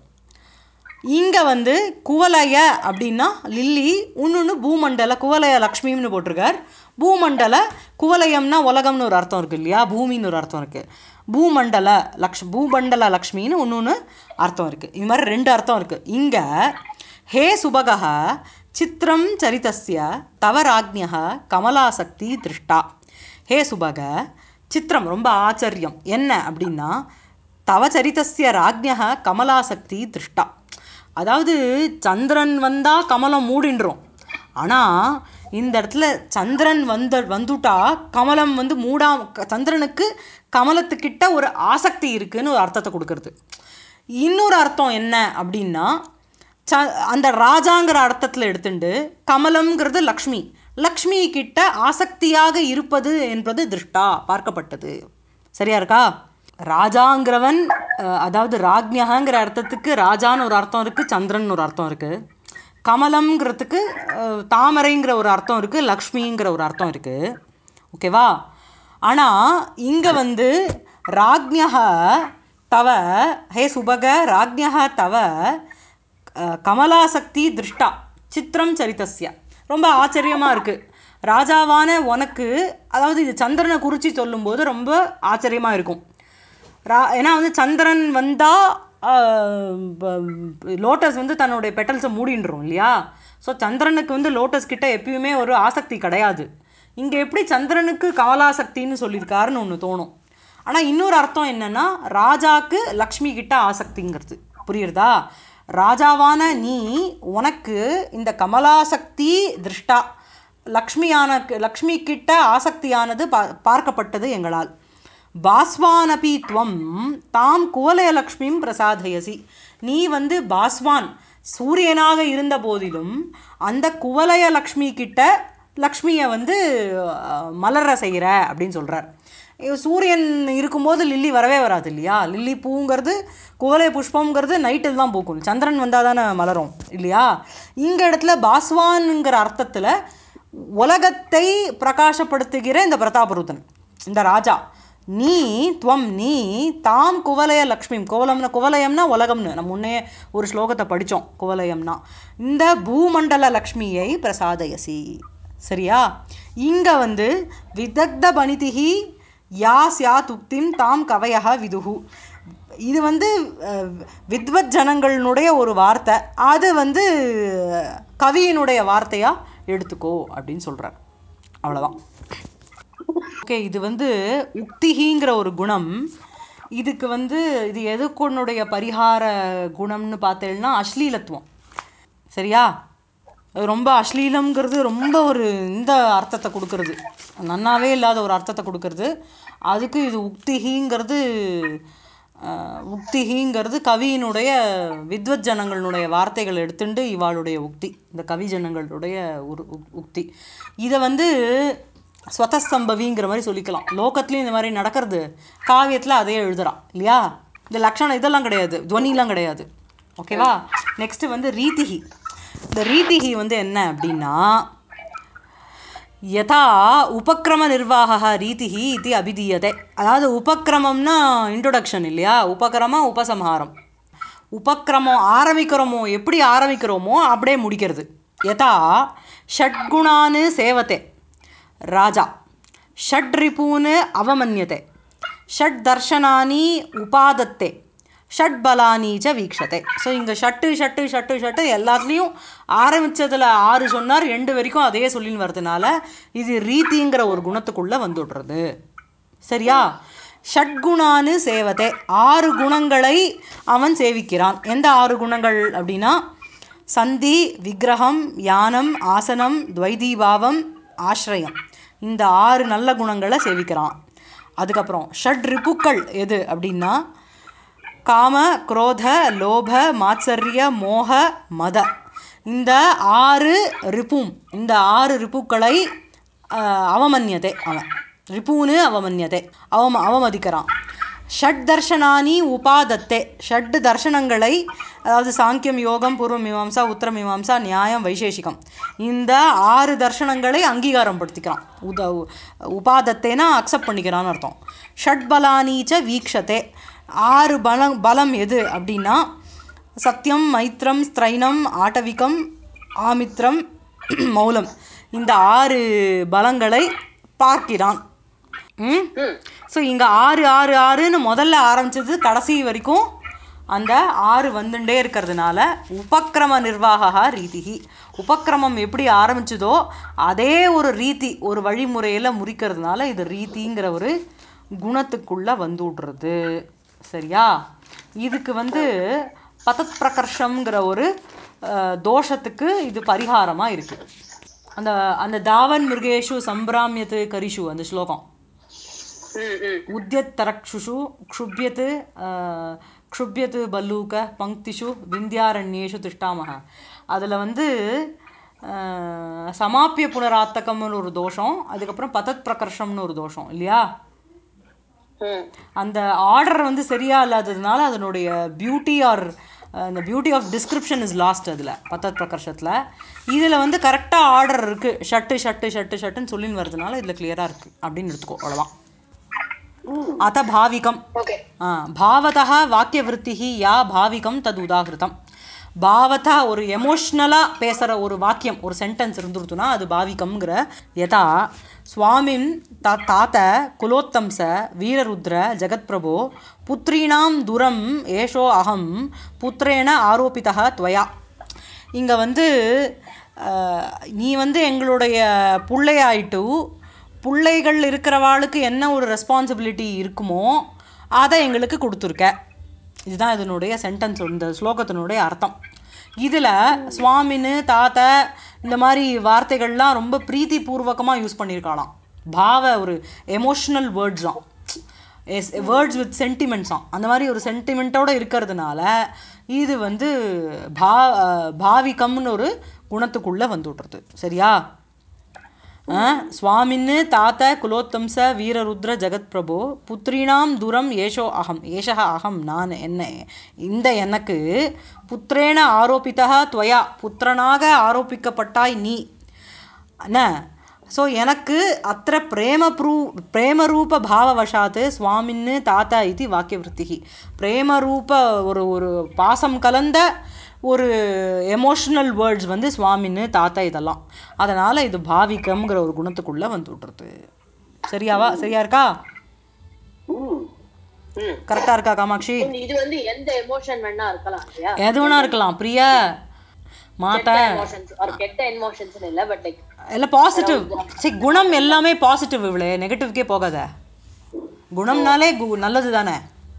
[SPEAKER 1] இங்கே வந்து குவலய அப்படின்னா லில்லி இன்னொன்று பூமண்டல குவலய லக்ஷ்மின்னு போட்டிருக்கார் பூமண்டல குவலயம்னா உலகம்னு ஒரு அர்த்தம் இருக்குது இல்லையா பூமின்னு ஒரு அர்த்தம் இருக்குது பூமண்டல லக்ஷ் பூமண்டல லக்ஷ்மின்னு இன்னொன்று அர்த்தம் இருக்குது இது மாதிரி ரெண்டு அர்த்தம் இருக்குது இங்கே ஹே சுபகः சித்திரம் சரிதஸ்ய தவ ராஜ்ஞः கமலாசக்தி திருஷ்டா ஹே சுபக சித்திரம் ரொம்ப ஆச்சரியம் என்ன அப்படின்னா தவ சரிதஸ்ய ராஜ்ஞः கமலாசக்தி திருஷ்டா அதாவது சந்திரன் வந்தால் கமலம் மூடின்றோம் ஆனால் இந்த இடத்துல சந்திரன் வந்த வந்துட்டா கமலம் வந்து மூடா க- சந்திரனுக்கு கமலத்துக்கிட்ட ஒரு ஆசக்தி இருக்குன்னு ஒரு அர்த்தத்தை கொடுக்கறது இன்னொரு அர்த்தம் என்ன அப்படின்னா ச அந்த ராஜாங்கிற அர்த்தத்தில் எடுத்துண்டு கமலம்ங்கிறது லக்ஷ்மி லக்ஷ்மி கிட்ட ஆசக்தியாக இருப்பது என்பது திருஷ்டா பார்க்கப்பட்டது சரியா இருக்கா ராஜாங்கிறவன் அஹ், அதாவது ராஜ்ஞகங்கிற அர்த்தத்துக்கு ராஜான்னு ஒரு அர்த்தம் இருக்குது சந்திரன் ஒரு அர்த்தம் இருக்குது கமலம்ங்கிறதுக்கு அஹ், தாமரைங்கிற ஒரு அர்த்தம் இருக்குது லக்ஷ்மிங்கிற ஒரு அர்த்தம் இருக்குது ஓகேவா ஆனால் இங்கே வந்து ராஜ்ஞக தவ ஹே சுபக ராஜ்ஞக தவ அஹ், கமலாசக்தி திருஷ்டா சித்திரம் சரிதஸ்ய ரொம்ப ஆச்சரியமாக இருக்குது ராஜாவான உனக்கு அதாவது இது சந்திரனை குறித்து சொல்லும்போது ரொம்ப ஆச்சரியமாக இருக்கும் ரா ஏன்னா வந்து சந்திரன் வந்தால் லோட்டஸ் வந்து தன்னுடைய பெட்டல்ஸை மூடின்றோம் இல்லையா ஸோ சந்திரனுக்கு வந்து லோட்டஸ் கிட்ட எப்பயுமே ஒரு ஆசக்தி கிடையாது இங்கே எப்படி சந்திரனுக்கு கமலாசக்தின்னு சொல்லியிருக்காருன்னு ஒன்று தோணும் ஆனால் இன்னொரு அர்த்தம் என்னன்னா ராஜாக்கு லக்ஷ்மி கிட்ட ஆசக்திங்கிறது புரியுறதா ராஜாவான நீ உனக்கு இந்த கமலாசக்தி திருஷ்டா லக்ஷ்மியான லக்ஷ்மி கிட்ட ஆசக்தியானது பா பார்க்கப்பட்டது எங்களால் பாஸ்வானபி துவம் தாம் குவலயலக்ஷ்மியும் பிரசாதயசி நீ வந்து பாஸ்வான் சூரியனாக இருந்த போதிலும் அந்த குவலய லக்ஷ்மி கிட்ட லக்ஷ்மியை வந்து அஹ், மலர செய்கிற அப்படின்னு சொல்கிறார் சூரியன் இருக்கும்போது லில்லி வரவே வராது இல்லையா லில்லி பூங்கிறது குவலை புஷ்பங்கிறது நைட்டில் தான் பூக்கும் சந்திரன் வந்தால் தானே மலரும் இல்லையா இங்கே இடத்துல பாஸ்வான்ங்கிற அர்த்தத்தில் உலகத்தை பிரகாசப்படுத்துகிற இந்த பிரதாபருதன் இந்த ராஜா நீ துவம் நீ தாம் குவலய லக்ஷ்மி குவலம்னா குவலயம்னா உலகம்னு நம்ம முன்னே ஒரு ஸ்லோகத்தை படித்தோம் குவலயம்னா இந்த பூமண்டல லக்ஷ்மியை பிரசாதயசி சரியா இங்கே வந்து விதக்த பணிதிகி யா சியாத் உக்திம் தாம் கவயக விதுகு இது வந்து அஹ், வித்வத் ஜனங்களினுடைய ஒரு வார்த்தை அது வந்து கவியினுடைய வார்த்தையாக எடுத்துக்கோ அப்படின்னு சொல்கிறார் அவ்வளோதான் ஓகே இது வந்து உக்திகிங்கிற ஒரு குணம் இதுக்கு வந்து இது எதுக்குன்னுடைய பரிகார குணம்னு பார்த்தேன்னா அஸ்லீலத்துவம் சரியா அது ரொம்ப அஸ்லீலம்ங்கிறது ரொம்ப ஒரு இந்த அர்த்தத்தை கொடுக்கறது நன்னாவே இல்லாத ஒரு அர்த்தத்தை கொடுக்கறது அதுக்கு இது உக்திகிங்கிறது அஹ், உக்திகிங்கிறது கவியினுடைய வித்வத் ஜனங்களுடைய வார்த்தைகள் எடுத்துண்டு இவாளுடைய உக்தி இந்த கவி ஜனங்களுடைய ஒரு உக்- உக்தி இதை வந்து ஸ்வதஸ்தம்பவிங்கிற மாதிரி சொல்லிக்கலாம் லோகத்துலேயும் இந்த மாதிரி நடக்கிறது காவியத்தில் அதே எழுதுறான் இல்லையா இந்த லக்ஷணம் இதெல்லாம் கிடையாது துவனிலாம் கிடையாது ஓகேவா நெக்ஸ்ட்டு வந்து ரீதிஹி இந்த ரீதிஹி வந்து என்ன அப்படின்னா யதா உபக்ரம நிர்வாக ரீதிஹி இது அபிதீயதே அதாவது உபக்ரமம்னா இன்ட்ரொடக்ஷன் இல்லையா உபக்ரம உபசம்ஹாரம் உபக்ரமம் ஆரம்பிக்கிறோமோ எப்படி ஆரம்பிக்கிறோமோ அப்படியே முடிக்கிறது யதா ஷட்குணான்னு சேவத்தே ராஜா ஷட் ரிபூன்னு அவமன்யத்தை ஷட் தர்ஷனானி உபாதத்தே ஷட் பலானி ச வீக்ஷத்தை ஸோ இங்கே ஷட்டு ஷட்டு ஷட்டு ஷட்டு எல்லாத்துலேயும் ஆரம்பித்ததில் ஆறு சொன்னார் ரெண்டு வரைக்கும் அதே சொல்லின்னு வரதுனால இது ரீதிங்கிற ஒரு குணத்துக்குள்ளே வந்துடுறது சரியா ஷட்குணானு சேவதே ஆறு குணங்களை அவன் சேவிக்கிறான் எந்த ஆறு குணங்கள் அப்படின்னா சந்தி விக்கிரகம் யானம் ஆசனம் துவைதீபாவம் ஆශ්ரயம் இந்த ஆறு நல்ல குணங்களை சேவிக்கிறான் அதுக்கப்புறம் ஷட் ரிப்புக்கள் எது அப்படின்னா காம குரோத லோப மாத்சரிய மோக மத இந்த ஆறு ரிப்பும் இந்த ஆறு ரிப்புக்களை ஆஹ், அவமன்யதே அவன் ரிபூனு அவமன்யதே அவம அவமதிக்கிறான் ஷட் தர்ஷனானி உபாதத்தே ஷட் தர்ஷனங்களை அதாவது சாங்கியம் யோகம் பூர்வ மீமாம்சா உத்தர மீமாம்சா நியாயம் வைசேஷிகம் இந்த ஆறு தர்ஷனங்களை அங்கீகாரம் படுத்திக்கிறான் உத உபாதத்தேனா அக்செப்ட் பண்ணிக்கிறான்னு அர்த்தம் ஷட்பலானீச்ச வீக்ஷதே ஆறு பலம் பலம் எது அப்படின்னா சத்தியம் மைத்ரம் ஸ்திரைனம் ஆட்டவிகம் ஆமித்ரம் மௌலம் இந்த ஆறு பலங்களை பார்க்கிறான் ம் ஸோ இங்கே ஆறு ஆறு ஆறுன்னு முதல்ல ஆரம்பிச்சது கடைசி வரைக்கும் அந்த ஆறு வந்துட்டே இருக்கிறதுனால உபக்கிரம நிர்வாகா ரீதிகி உபக்கிரமம் எப்படி ஆரம்பிச்சதோ அதே ஒரு ரீதி ஒரு வழிமுறையில் முறிக்கிறதுனால இது ரீதிங்கிற ஒரு குணத்துக்குள்ளே வந்து விடுறது சரியா இதுக்கு வந்து பதத் பிரகர்ஷம்ங்கிற ஒரு அஹ், தோஷத்துக்கு இது பரிகாரமாக இருக்குது அந்த அந்த தாவன் மிருகேஷு சம்பிராமியத்து கரிஷு அந்த ஸ்லோகம்
[SPEAKER 3] ம் ம்
[SPEAKER 1] உத்யத் தரக்ஷுஷு க்ஷுப்யத் அஹ், க்ஷுப்யத் பல்லூக பங்கிஷு விந்தியாரண்யேஷு திஷ்டாமக அதில் வந்து அஹ், சமாப்பிய புனராத்தகம்னு ஒரு தோஷம் அதுக்கப்புறம் பதத் பிரகர்ஷம்னு ஒரு தோஷம் இல்லையா
[SPEAKER 3] ம்
[SPEAKER 1] அந்த ஆர்டர் வந்து சரியா இல்லாததுனால அதனுடைய பியூட்டி ஆர் அந்த beauty of description is lost அதில் பத்தத் பிரகர்ஷத்தில் இதில் வந்து கரெக்டாக ஆர்டர் இருக்குது ஷட்டு ஷட்டு ஷட்டு ஷட்டுன்னு சொல்லின்னு வரதுனால இதில் கிளியராக இருக்குது அப்படின்னு எடுத்துக்கோ அவ்வளோதான் அத பாவிகம்
[SPEAKER 3] ஓகே
[SPEAKER 1] ஆ, பாவதः வாக்கியவிருத்திः யா பாவிகம் தது உதாகிருதம் பாவதா ஒரு எமோஷ்னலாக பேசுகிற ஒரு வாக்கியம் ஒரு சென்டென்ஸ் இருந்துருத்துனா அது பாவிகம்ங்கிற யதா சுவாமின் தா தாத்த குலோத்தம்ச வீரருத்ர ஜெகத்பிரபோ புத்ரீணாம் துரம் ஏஷோ அகம் புத்திரேன ஆரோபிதா துவயா இங்கே வந்து அஹ், நீ வந்து எங்களுடைய புள்ளையாயிட்டு பிள்ளைகள் இருக்கிறவாளுக்கு என்ன ஒரு ரெஸ்பான்சிபிலிட்டி இருக்குமோ அதை எங்களுக்கு கொடுத்துருக்க இதுதான் இதனுடைய சென்டென்ஸ் இந்த ஸ்லோகத்தினுடைய அர்த்தம் இதில் சுவாமின்னு தாத்த இந்த மாதிரி வார்த்தைகள்லாம் ரொம்ப பிரீத்தி பூர்வகமாக யூஸ் பண்ணியிருக்காளாம் பாவ ஒரு எமோஷ்னல் வேர்ட்ஸாம் எஸ் வேர்ட்ஸ் வித் சென்டிமெண்ட்ஸாம் அந்த மாதிரி ஒரு சென்டிமெண்ட்டோட இருக்கிறதுனால இது வந்து பா பாவிகம்னு ஒரு குணத்துக்குள்ளே வந்து விட்றது சரியா ஆ, சுவாமின்னு தாத்த குலோத்தம்ச வீரருத்ர ஜெகத் பிரபு புத்ரீணாம் துரம் ஏஷோ அகம் ஏஷக அகம் நான் என்ன இந்த எனக்கு புத்திரேன ஆரோபிதா துவயா புத்திரனாக ஆரோபிக்கப்பட்டாய் நீ என்ன ஸோ எனக்கு அத்த பிரேம ப்ரூ பிரேமரூப பாவவசாத் சுவாமின்னு தாத்தா இது வாக்கியவருத்திகி பிரேமரூப ஒரு ஒரு பாசம் கலந்த ஒரு எமோஷ்னல் வேர்ட்ஸ் வந்து சுவாமின்னு தாத்தா இதெல்லாம் அதனால் இது பாவிகம்ங்கிற ஒரு குணத்துக்குள்ளே வந்து விட்றது சரியாவா சரியா இருக்கா
[SPEAKER 2] ம்
[SPEAKER 3] ம்
[SPEAKER 1] கரெக்டாக இருக்கா காமாட்சி
[SPEAKER 3] இது வந்து எந்த எமோஷன் வேணா இருக்கலாம் இல்லையா
[SPEAKER 1] எது வேணா இருக்கலாம் பிரியா மாத்த
[SPEAKER 3] எமோஷன்ஸ் ஒரு கெட்ட எமோஷன்ஸ் இல்ல பட் லைக்
[SPEAKER 1] எல்லாம் பாசிட்டிவ் சரி குணம் எல்லாமே பாசிட்டிவ் இவ்வளோ நெகட்டிவ்க்கே போகாத குணம்னாலே கு நல்லது தானே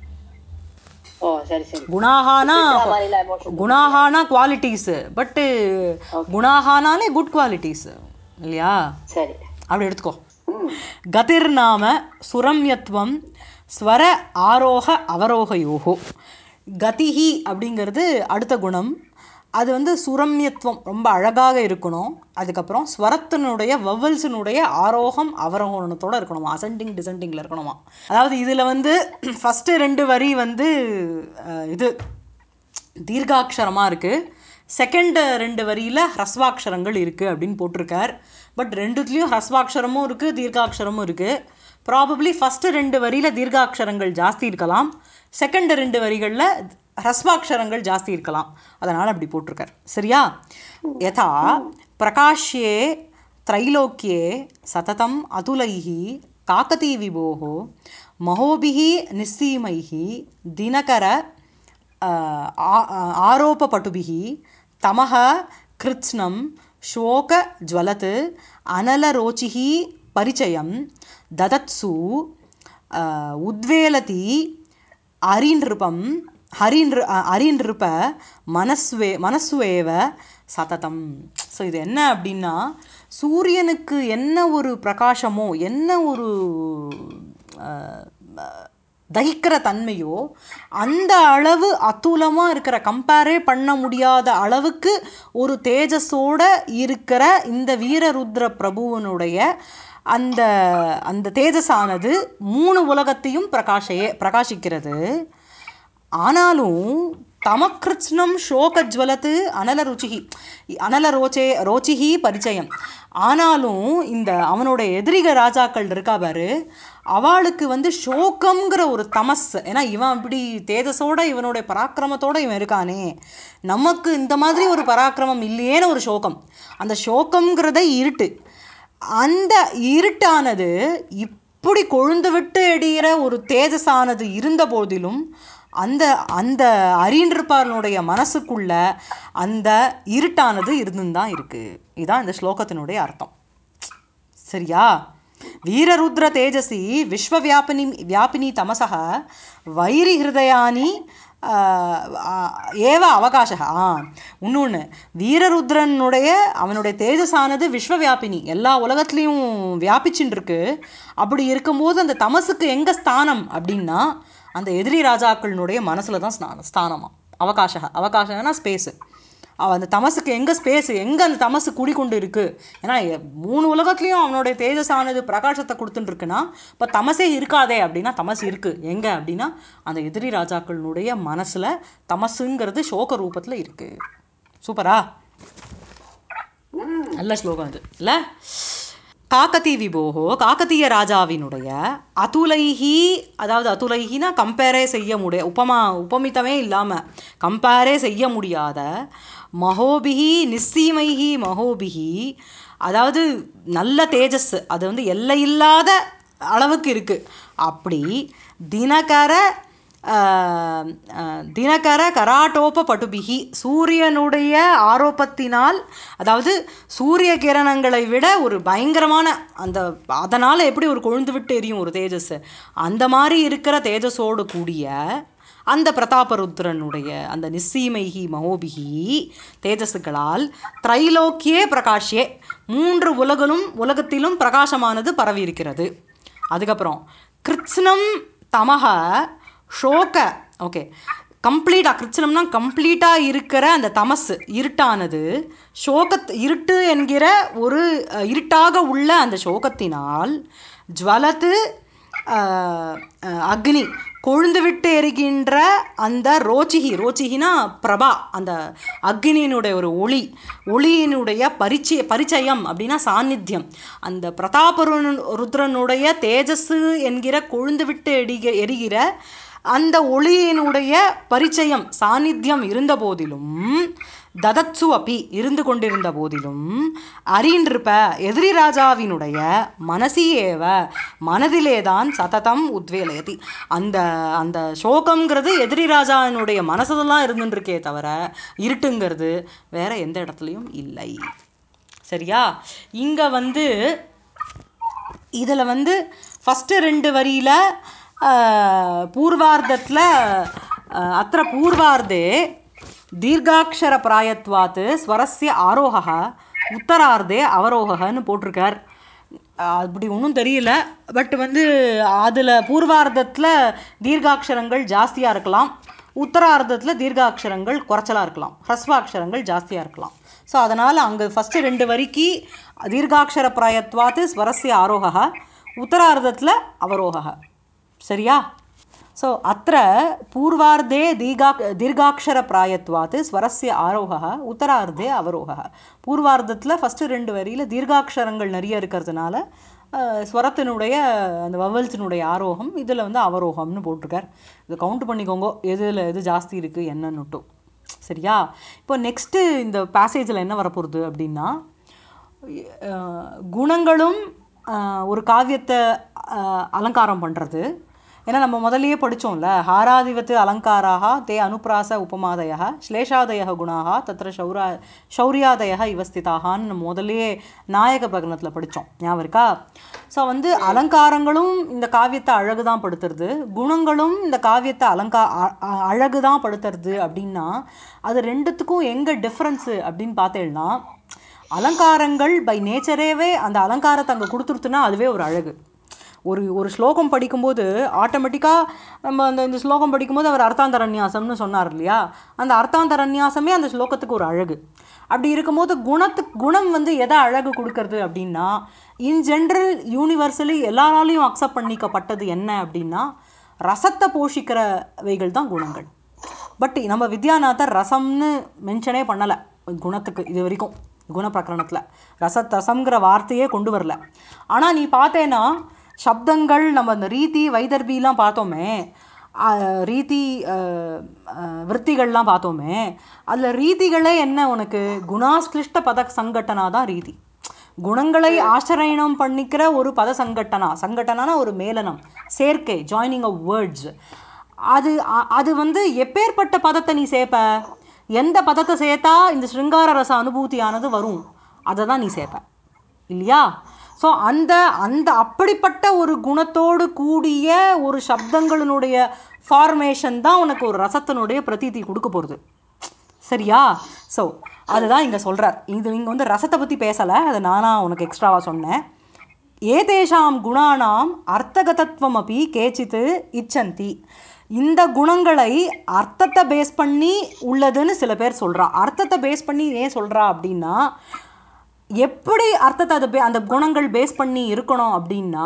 [SPEAKER 3] ஓ சரி சரி
[SPEAKER 1] குணாகானா
[SPEAKER 3] மாதிரிலாம் எமோஷன்
[SPEAKER 1] குணாகானா குவாலிட்டிஸு பட்டு குணாகானாலே குட் குவாலிட்டிஸ் இல்லையா
[SPEAKER 3] சரி
[SPEAKER 1] அப்படி எடுத்துக்கோ கதிர் நாம சுரம்யத்வம் ஸ்வர ஆரோக அவரோகயோகோ கதிஹி அப்படிங்கிறது அடுத்த குணம் அது வந்து சுரம்யத்துவம் ரொம்ப அழகாக இருக்கணும் அதுக்கப்புறம் ஸ்வரத்தினுடைய வவல்ஸினுடைய ஆரோகம் அவரோகணத்தோடு இருக்கணுமா அசெண்டிங் டிசெண்டிங்கில் இருக்கணுமா அதாவது இதில் வந்து ஃபஸ்ட்டு ரெண்டு வரி வந்து அஹ், இது தீர்க்காட்சரமாக இருக்குது செகண்ட் ரெண்டு வரியில் ஹ்ரஸ்வாட்சரங்கள் இருக்குது அப்படின்னு போட்டிருக்கார் பட் ரெண்டுத்துலேயும் ஹ்ரஸ்வாட்சரமும் இருக்குது தீர்க்காட்சரமும் இருக்குது ப்ராபப்ளி ஃபஸ்ட்டு ரெண்டு வரியில் தீர்க்காட்சரங்கள் ஜாஸ்தி இருக்கலாம் செகண்ட் ரெண்டு வரிகளில் ஹ்ரஸ்வாட்சரங்கள் ஜாஸ்தி இருக்கலாம் அதனால் அப்படி போட்டிருக்கார் சரியா யதா பிரகாஷ்யே त्रैलोक्ये सततम् अतुलैः काकतीविभोः महोभिः निस्सीमैः दिनकर आ- आरोपपटुभिः तमः कृत्स्नं शोकज्वलत् अनलरोचिः परिचयं ददत्सु अ, उद्वेलति அரிநிருபம் ஹரிநிரு அரிநிருப்ப மனஸ்வே மனசுவேவ சததம் ஸோ இது என்ன அப்படின்னா சூரியனுக்கு என்ன ஒரு பிரகாசமோ என்ன ஒரு அஹ், அஹ், தகிக்கிற தன்மையோ அந்த அளவு அத்துலமாக இருக்கிற கம்பேரே பண்ண முடியாத அளவுக்கு ஒரு தேஜஸோட இருக்கிற இந்த வீரருத்ர பிரபுவனுடைய அந்த அந்த தேஜஸானது மூணு உலகத்தையும் பிரகாஷையே பிரகாசிக்கிறது ஆனாலும் தமக்கிருத்னம் சோகஜ்வலத்து அனல ருச்சிகி அனல ரோச்சே ரோச்சிகி பரிச்சயம் ஆனாலும் இந்த அவனோட எதிரிக ராஜாக்கள் இருக்கா பாரு அவளுக்கு வந்து சோகம்ங்கிற ஒரு தமஸ் ஏன்னா இவன் இப்படி தேஜஸோட இவனுடைய பராக்கிரமத்தோட இவன் இருக்கானே நமக்கு இந்த மாதிரி ஒரு பராக்கிரமம் இல்லையேன்னு ஒரு சோகம் அந்த சோகம்ங்கிறத இருட்டு அந்த இருட்டானது இப்படி கொழுந்து விட்டு எடிகிற ஒரு தேஜஸானது இருந்த போதிலும் அந்த அந்த அறிந்திருப்பாரனுடைய மனசுக்குள்ள அந்த இருட்டானது இருந்துன்னு தான் இருக்கு இதுதான் இந்த ஸ்லோகத்தினுடைய அர்த்தம் சரியா வீரருத்ர தேஜசி விஸ்வவியாபினி வியாபினி தமசக வைரி ஹிருதயானி ஆஹ், ஆஹ், ஏவ அவகாசக ஆ இன்னொன்று வீரருத்ரனுடைய அவனுடைய தேஜஸானது விஸ்வவியாபினி எல்லா உலகத்துலேயும் வியாபிச்சுன்னு இருக்கு அப்படி இருக்கும்போது அந்த தமசுக்கு எங்கே ஸ்தானம் அப்படின்னா அந்த எதிரி ராஜாக்களினுடைய மனசில் தான் ஸ்நானம் ஸ்தானமா அவகாசக அவகாசகனா ஸ்பேஸு அவ அந்த தமசுக்கு எங்கே ஸ்பேஸ் எங்கே அந்த தமசு குடிக்கொண்டு இருக்கு ஏன்னா எ- மூணு உலகத்துலேயும் அவனுடைய தேஜஸானது பிரகாசத்தை கொடுத்துட்டு இருக்குன்னா இப்போ தமசே இருக்காதே அப்படின்னா தமசு இருக்கு எங்கே அப்படின்னா அந்த எதிரி ராஜாக்களினுடைய மனசில் தமசுங்கிறது சோக ரூபத்தில் இருக்கு சூப்பரா நல்ல ஸ்லோகம் அது இல்லை காக்கதி விபோகோ காக்கத்திய ராஜாவினுடைய அதுலைஹி அதாவது அதுலைஹினா கம்பேரே செய்ய முடிய உபமா உபமித்தமே இல்லாமல் கம்பேரே செய்ய முடியாத மகோபிஹி நிஸ்ஸீமைஹி மகோபிஹி அதாவது நல்ல தேஜஸ் அது வந்து எல்லையில்லாத அளவுக்கு இருக்குது அப்படி தினகர ஆஹ், ஆஹ், தினகர கராட்டோப பட்டுபிகி சூரியனுடைய ஆரோப்பத்தினால் அதாவது சூரிய கிரணங்களை விட ஒரு பயங்கரமான அந்த அதனால் எப்படி ஒரு கொழுந்து விட்டு எரியும் ஒரு தேஜஸ் அந்த மாதிரி இருக்கிற தேஜஸோடு கூடிய அந்த பிரதாபருத்ரனுடைய அந்த நிஸ்ஸீமைகி மகோபிகி தேஜஸுகளால் திரைலோக்கியே பிரகாஷ்யே மூன்று உலகலும் உலகத்திலும் பிரகாசமானது பரவி இருக்கிறது அதுக்கப்புறம் கிருத்ஸ்னம் தமக ஷோக ஓகே கம்ப்ளீட்டாக கிருத்ஸ்னம்னா கம்ப்ளீட்டாக இருக்கிற அந்த தமசு இருட்டானது சோகத் இருட்டு என்கிற ஒரு அஹ், இருட்டாக உள்ள அந்த சோகத்தினால் ஜுவலத்து அஹ், அஹ், அக்னி கொழுந்து விட்டு எரிகின்ற அந்த ரோச்சிகி ரோச்சிகினா பிரபா அந்த அக்னியினுடைய ஒரு ஒளி ஒளியினுடைய பரிச்சய பரிச்சயம் அப்படின்னா சாநித்தியம் அந்த பிரதாபரு ருத்ரனுடைய தேஜஸ் என்கிற கொழுந்து விட்டு எரிக எரிகிற அந்த ஒளியினுடைய பரிச்சயம் சாநித்தியம் இருந்த போதிலும் ததத்சு அப்பி இருந்து கொண்டிருந்த போதிலும் அறின்றிருப்ப எதிரி ராஜாவினுடைய மனசியேவ மனதிலேதான் சததம் உத்வேலயதி அந்த அந்த சோகம்ங்கிறது எதிரி ராஜாவினுடைய மனசுல தான் இருந்துருக்கே தவிர இருட்டுங்கிறது வேற எந்த இடத்துலையும் இல்லை சரியா இங்கே வந்து இதில் வந்து ஃபஸ்ட்டு ரெண்டு வரியில் பூர்வார்த்தத்தில் அத்த பூர்வார்த்தே தீர்காட்சர பிராயத்வாத் ஸ்வரஸ்ய ஆரோகः உத்தரார்த்தே அவரோகன்னு போட்டிருக்கார் அஹ் அப்படி ஒன்றும் தெரியல பட் வந்து அதில் பூர்வார்த்தத்தில் தீர்காட்சரங்கள் ஜாஸ்தியாக இருக்கலாம் உத்தரார்த்தத்தில் தீர்காட்சரங்கள் குறைச்சலாக இருக்கலாம் ஹ்ரஸ்வாட்சரங்கள் ஜாஸ்தியாக இருக்கலாம் ஸோ அதனால் அங்கே ஃபஸ்ட்டு ரெண்டு வரிக்கு தீர்காட்சர பிராயத்வாத்து ஸ்வரஸ்ய ஆரோகா உத்தரார்த்தத்தில் அவரோகா சரியா ஸோ அத்த பூர்வார்த்தே தீர்கா தீர்காட்சரப்பிராயத்வாத் ஸ்வரஸ்ய ஆரோகः உத்தரார்த்தே அவரோகः பூர்வார்த்தத்தில் ஃபஸ்ட்டு ரெண்டு வரியில் தீர்காட்சரங்கள் நிறைய இருக்கிறதுனால அஹ், ஸ்வரத்தினுடைய அந்த வவல்ஸினுடைய ஆரோகம் இதில் வந்து அவரோகம்னு போட்டிருக்கார் இதை கவுண்ட் பண்ணிக்கோங்க எதில் எது ஜாஸ்தி இருக்குது என்னன்னுட்டும் சரியா இப்போ நெக்ஸ்ட்டு இந்த பேசேஜில் என்ன வரப்போகுது அப்படின்னா அஹ், குணங்களும் அஹ், ஒரு காவியத்தை அஹ், அலங்காரம் பண்ணுறது ஏன்னா நம்ம முதல்லயே படித்தோம்ல ஹாராதிவத்து அலங்காராக தே அனுப்ராச உபமாதய ஸ்லேஷாதய குணாக தத்திர சௌரா சௌரியாதய இவஸ்திதாகான்னு நம்ம முதல்லயே நாயக பிரகடனத்தில் படித்தோம் ஞாபகம் இருக்கா ஸோ வந்து அலங்காரங்களும் இந்த காவியத்தை அழகு தான் படுத்துறது குணங்களும் இந்த காவியத்தை அலங்கா அ- அ- அழகு தான் படுத்துறது அப்படின்னா அது ரெண்டுத்துக்கும் எங்கே டிஃப்ரென்ஸு அப்படின்னு பார்த்தேன்னா அலங்காரங்கள் பை நேச்சரேவே அந்த அலங்காரத்தை அங்கே கொடுத்துருத்துனா அதுவே ஒரு அழகு ஒரு ஒரு ஸ்லோகம் படிக்கும்போது ஆட்டோமேட்டிக்காக நம்ம அந்த இந்த ஸ்லோகம் படிக்கும்போது அவர் அர்த்தாந்தரநியாசம்னு சொன்னார் இல்லையா அந்த அர்த்தாந்தரநியாசமே அந்த ஸ்லோகத்துக்கு ஒரு அழகு அப்படி இருக்கும்போது குணத்துக்கு குணம் வந்து எதை அழகு கொடுக்கறது அப்படின்னா இன் ஜென்ரல் யூனிவர்சலி எல்லாராலையும் அக்செப்ட் பண்ணிக்கப்பட்டது என்ன அப்படின்னா ரசத்தை போஷிக்கிறவைகள் தான் குணங்கள் பட் நம்ம வித்யாநாதர் ரசம்னு மென்ஷனே பண்ணலை குணத்துக்கு இது வரைக்கும் குண பிரகரணத்தில் ரசத் ரசம்ங்கிற வார்த்தையே கொண்டு வரல ஆனால் நீ பார்த்தேன்னா சப்தங்கள் நம்ம அந்த ரீதி வைதர்பிலாம் பார்த்தோமே அஹ், ரீதி அஹ், அஹ், விற்த்திகள்லாம் பார்த்தோமே அதில் ரீதிகளே என்ன உனக்கு குணாஸ்கிருஷ்ட பத சங்கட்டனா தான் ரீதி குணங்களை ஆசிரயணம் பண்ணிக்கிற ஒரு பத சங்கட்டனா சங்கட்டனானா ஒரு மேலனம் சேர்க்கை ஜாயினிங் ஆஃப் வேர்ட்ஸ் அது அ- அது வந்து எப்பேற்பட்ட பதத்தை நீ சேர்ப்ப எந்த பதத்தை சேர்த்தா இந்த ஸ்ருங்கார ரச அனுபூதியானது வரும் அதை தான் நீ சேர்ப்ப இல்லையா ஸோ அந்த அந்த அப்படிப்பட்ட ஒரு குணத்தோடு கூடிய ஒரு சப்தங்களினுடைய ஃபார்மேஷன் தான் உனக்கு ஒரு ரசத்தினுடைய பிரதீதி கொடுக்க போகிறது சரியா ஸோ அதுதான் இங்கே சொல்கிறார் இது இங்கே வந்து ரசத்தை பற்றி பேசலை அதை நானாக உனக்கு எக்ஸ்ட்ராவாக சொன்னேன் ஏதேஷாம் குணானாம் அர்த்தகதத்துவம் அப்படி கேச்சித்து இச்சந்தி இந்த குணங்களை அர்த்தத்தை பேஸ் பண்ணி உள்ளதுன்னு சில பேர் சொல்கிறா அர்த்தத்தை பேஸ் பண்ணி ஏன் சொல்கிறா அப்படின்னா எப்படி அர்த்தத்தை அது பே- அந்த குணங்கள் பேஸ் பண்ணி இருக்கணும் அப்படின்னா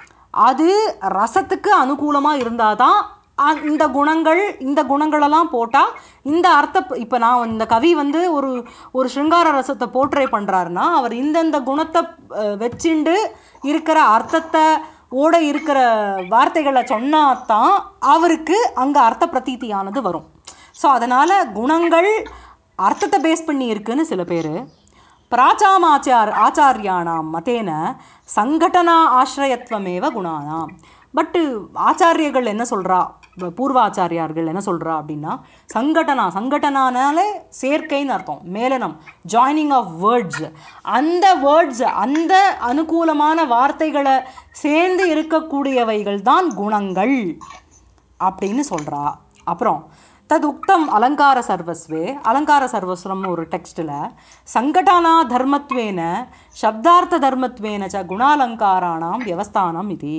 [SPEAKER 1] அது ரசத்துக்கு அனுகூலமாக இருந்தால் தான் அ- இந்த குணங்கள் இந்த குணங்களெல்லாம் போட்டால் இந்த அர்த்த இப்போ நான் இந்த கவி வந்து ஒரு ஒரு சிருங்கார ரசத்தை போர்ட்ரே பண்ணுறாருன்னா அவர் இந்தந்த குணத்தை அஹ், வச்சுண்டு இருக்கிற அர்த்தத்தை ஓட இருக்கிற வார்த்தைகளை சொன்னாதான் அவருக்கு அங்கே அர்த்த பிரதீதியானது வரும் ஸோ அதனால் குணங்கள் அர்த்தத்தை பேஸ் பண்ணி இருக்குன்னு சில பேர் பிராச்சாமாச்சார் ஆச்சாரியானாம் மதேன சங்கடனா ஆசிரயத்துவமேவ குணானாம் பட்டு ஆச்சாரியர்கள் என்ன சொல்கிறா பூர்வாச்சாரியார்கள் என்ன சொல்கிறா அப்படின்னா சங்கடனா சங்கடனானாலே சேர்க்கைன்னு அர்த்தம் மேலனம் ஜாயினிங் ஆஃப் வேர்ட்ஸ் அந்த வேர்ட்ஸ் அந்த அனுகூலமான வார்த்தைகளை சேர்ந்து இருக்கக்கூடியவைகள் தான் குணங்கள் அப்படின்னு சொல்கிறா அப்புறம் தது உக்தம் அலங்கார சர்வஸ்வே அலங்கார சர்வஸ்வரம்னு ஒரு டெக்ஸ்ட்டில் சங்கடானா தர்மத்வேன சப்தார்த்த தர்மத்வேன ச குணாலங்காராணாம் வியவஸ்தானம் இது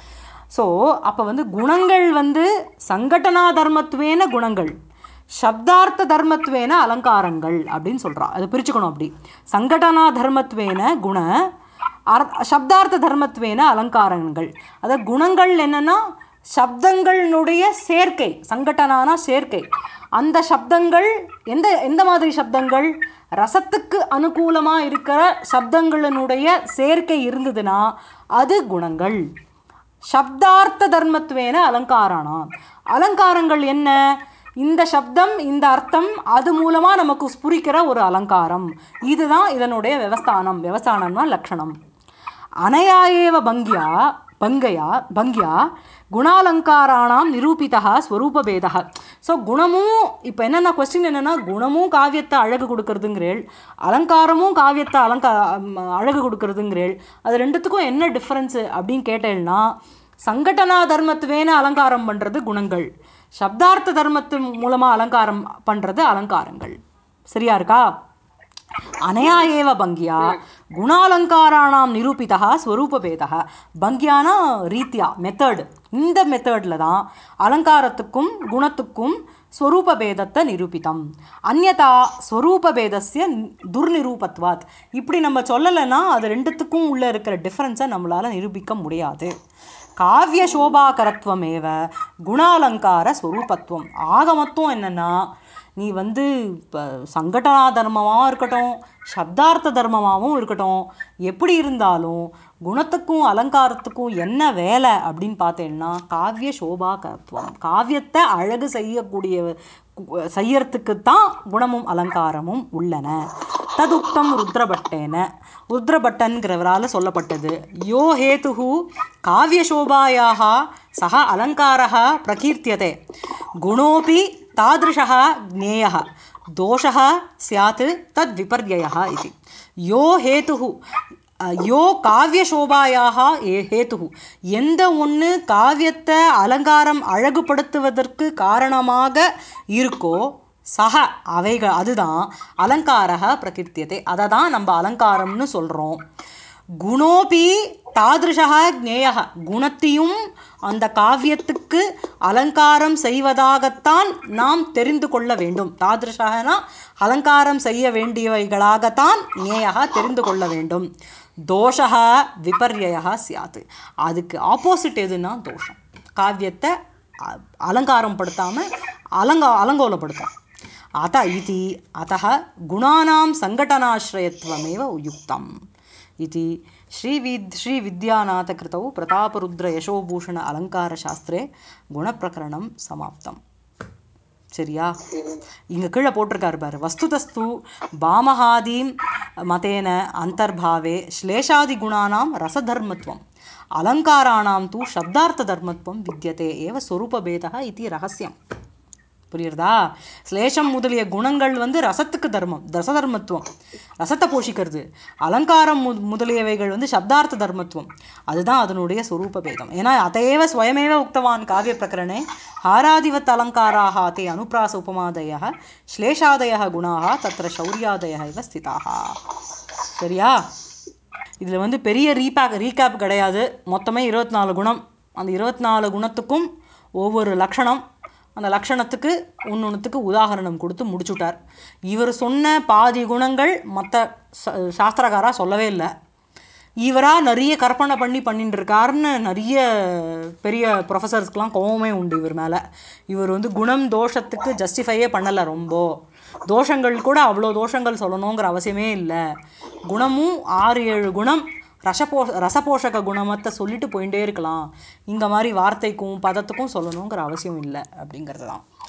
[SPEAKER 1] ஸோ அப்போ வந்து குணங்கள் வந்து சங்கடனா தர்மத்வேன குணங்கள் சப்தார்த்த தர்மத்வேன அலங்காரங்கள் அப்படின்னு சொல்கிறா அது பிரிச்சுக்கணும் அப்படி சங்கடனா தர்மத்வேன குண அர் சப்தார்த்த தர்மத்வேன அலங்காரங்கள் அதாவது குணங்கள் என்னன்னா சப்தங்களினுடைய சேர்க்கை சங்கடனானா சேர்க்கை அந்த சப்தங்கள் எந்த எந்த மாதிரி சப்தங்கள் ரசத்துக்கு அனுகூலமாக இருக்கிற சப்தங்களினுடைய சேர்க்கை இருந்ததுன்னா அது குணங்கள் சப்தார்த்த தர்மத்வேன அலங்காரானா அலங்காரங்கள் என்ன இந்த சப்தம் இந்த அர்த்தம் அது மூலமாக நமக்கு ஸ்புரிக்கிற ஒரு அலங்காரம் இதுதான் இதனுடைய விவஸ்தானம் விவஸ்தானம்னா லக்ஷணம் அனயா ஏவ பங்கியா பங்கையா பங்கியா குணாலங்காராணாம் நிரூபிதா ஸ்வரூபபேதா ஸோ குணமும் இப்போ என்னென்ன கொஸ்டின் என்னென்னா குணமும் காவியத்தை அழகு கொடுக்கறதுங்கிறேள் அலங்காரமும் காவியத்தை அலங்கா ம், அழகு கொடுக்கறதுங்கிறேள் அது ரெண்டுத்துக்கும் என்ன டிஃப்ரென்ஸு அப்படின்னு கேட்டேன்னா சங்கடனா தர்மத்துவேன அலங்காரம் பண்ணுறது குணங்கள் சப்தார்த்த தர்மத்து மூலமாக அலங்காரம் பண்ணுறது அலங்காரங்கள் சரியா இருக்கா அனயா ஏவ பங்கியா குணாலங்காராணாம் நிரூபிதா ஸ்வரூபபேதா பங்கியானா ரீத்தியா மெத்தட் இந்த மெத்தடில் தான் அலங்காரத்துக்கும் குணத்துக்கும் ஸ்வரூபபேதத்தை நிரூபித்தம் அந்யதா ஸ்வரூபபேதஸ்ய துர்நிரூபத்வாத் இப்படி நம்ம சொல்லலைன்னா அது ரெண்டுத்துக்கும் உள்ள இருக்கிற டிஃப்ரென்ஸை நம்மளால் நிரூபிக்க முடியாது காவிய சோபாகரத்துவமேவ குணாலங்கார ஸ்வரூபத்துவம் ஆக மொத்தம் என்னன்னா நீ வந்து இப்போ சங்கடனா தர்மமாகவும் இருக்கட்டும் சப்தார்த்த தர்மமாகவும் இருக்கட்டும் எப்படி இருந்தாலும் குணத்துக்கும் அலங்காரத்துக்கும் என்ன வேலை அப்படின்னு பார்த்தேன்னா காவிய சோபாகரத்துவம் காவியத்தை அழகு செய்யக்கூடிய செய்யறதுக்கு தான் குணமும் அலங்காரமும் உள்ளன ததுக்தம் ருத்ரபட்டேன ருத்ரபட்டன்கிறவரால் சொல்லப்பட்டது யோ ஹேதுஹு காவியசோபாயாக சக அலங்காரः பிரகீர்த்தியதே குணோபி தாதृशः ज्ञेयः दोषः स्यात् तद् विपर्ययः इति यो हेतुः யோ காவியசோபாயாக ஏ ஹேத்து எந்த ஒன்று காவியத்தை அலங்காரம் அழகுபடுத்துவதற்கு காரணமாக இருக்கோ சக அவைகள் அதுதான் அலங்காரக பிரகிருத்தியத்தை அதை தான் நம்ம அலங்காரம்னு சொல்கிறோம் குணோபி தாதிருஷா ஜேய குணத்தையும் அந்த காவியத்துக்கு அலங்காரம் செய்வதாகத்தான் நாம் தெரிந்து கொள்ள வேண்டும் தாதிருஷகனா அலங்காரம் செய்ய வேண்டியவைகளாகத்தான் ஞேயா தெரிந்து கொள்ள வேண்டும் தோஷக விபர்யா சியாத்து அதுக்கு ஆப்போசிட் எதுனா தோஷம் காவியத்தை அ- அலங்காரம் படுத்தாமல் அலங்கா அலங்கோலப்படுத்தும் அத இதி அத்தः गुणानां सङ्घटनाश्रयत्वमेव युक्तम् इति श्रीविद् श्रीविद्यानाथकृतौ प्रतापरुद्रयशोभूषण अलङ्कारशास्त्रे गुणप्रकरणं समाप्तम् சரியா இங்கே கீழே போட்டிருக்காரு பாரு வஸ்துதஸ்து பாமஹாதீம் மதேன அந்தர்பாவே ஸ்லேஷாதி குணானாம் ரசதர்மத்துவம் அலங்காராணாம் தூ சப்தார்த்த தர்மத்துவம் வித்தியதே ஏவ ஸ்வரூபபேதா இது ரகசியம் புரியுறதா ஸ்லேஷம் முதலிய குணங்கள் வந்து ரசத்துக்கு தர்மம் ரசதர்மத்துவம் ரசத்தை போஷிக்கிறது அலங்காரம் மு முதலியவைகள் வந்து சப்தார்த்த தர்மத்துவம் அதுதான் அதனுடைய ஸ்வரூப பேதம் ஏன்னா அதையேவ ஸ்வயமேவ உக்தவான் காவிய பிரகரணே ஹாராதிவத் அலங்காராக தே அனுப்ராச உபமாதய ஸ்லேஷாதய குணாக தத்திர சௌரியாதய இவ ஸ்திதாக சரியா இதில் வந்து பெரிய ரீபேக் ரீகேப் கிடையாது மொத்தமே இருபத்தி நாலு குணம் அந்த இருபத்தி நாலு குணத்துக்கும் ஒவ்வொரு லக்ஷணம் அந்த லக்ஷணத்துக்கு ஒன்னொன்றுத்துக்கு உதாகரணம் கொடுத்து முடிச்சுட்டார் இவர் சொன்ன பாதி குணங்கள் மற்ற சாஸ்திரகாரா சொல்லவே இல்லை இவரா நிறைய கற்பனை பண்ணி பண்ணிட்டு இருக்காருன்னு நிறைய பெரிய ப்ரொஃபஸர்ஸ்க்கெலாம் கோவமே உண்டு இவர் மேலே இவர் வந்து குணம் தோஷத்துக்கு ஜஸ்டிஃபையே பண்ணலை ரொம்ப தோஷங்கள் கூட அவ்வளோ தோஷங்கள் சொல்லணுங்கிற அவசியமே இல்லை குணமும் ஆறு ஏழு குணம் ரசபோ ரசபோஷக குணமத்தை சொல்லிட்டு போயிட்டே இருக்கலாம் இந்த மாதிரி வார்த்தைக்கும் பதத்துக்கும் சொல்லணுங்கிற அவசியம் இல்லை அப்படிங்கிறது தான்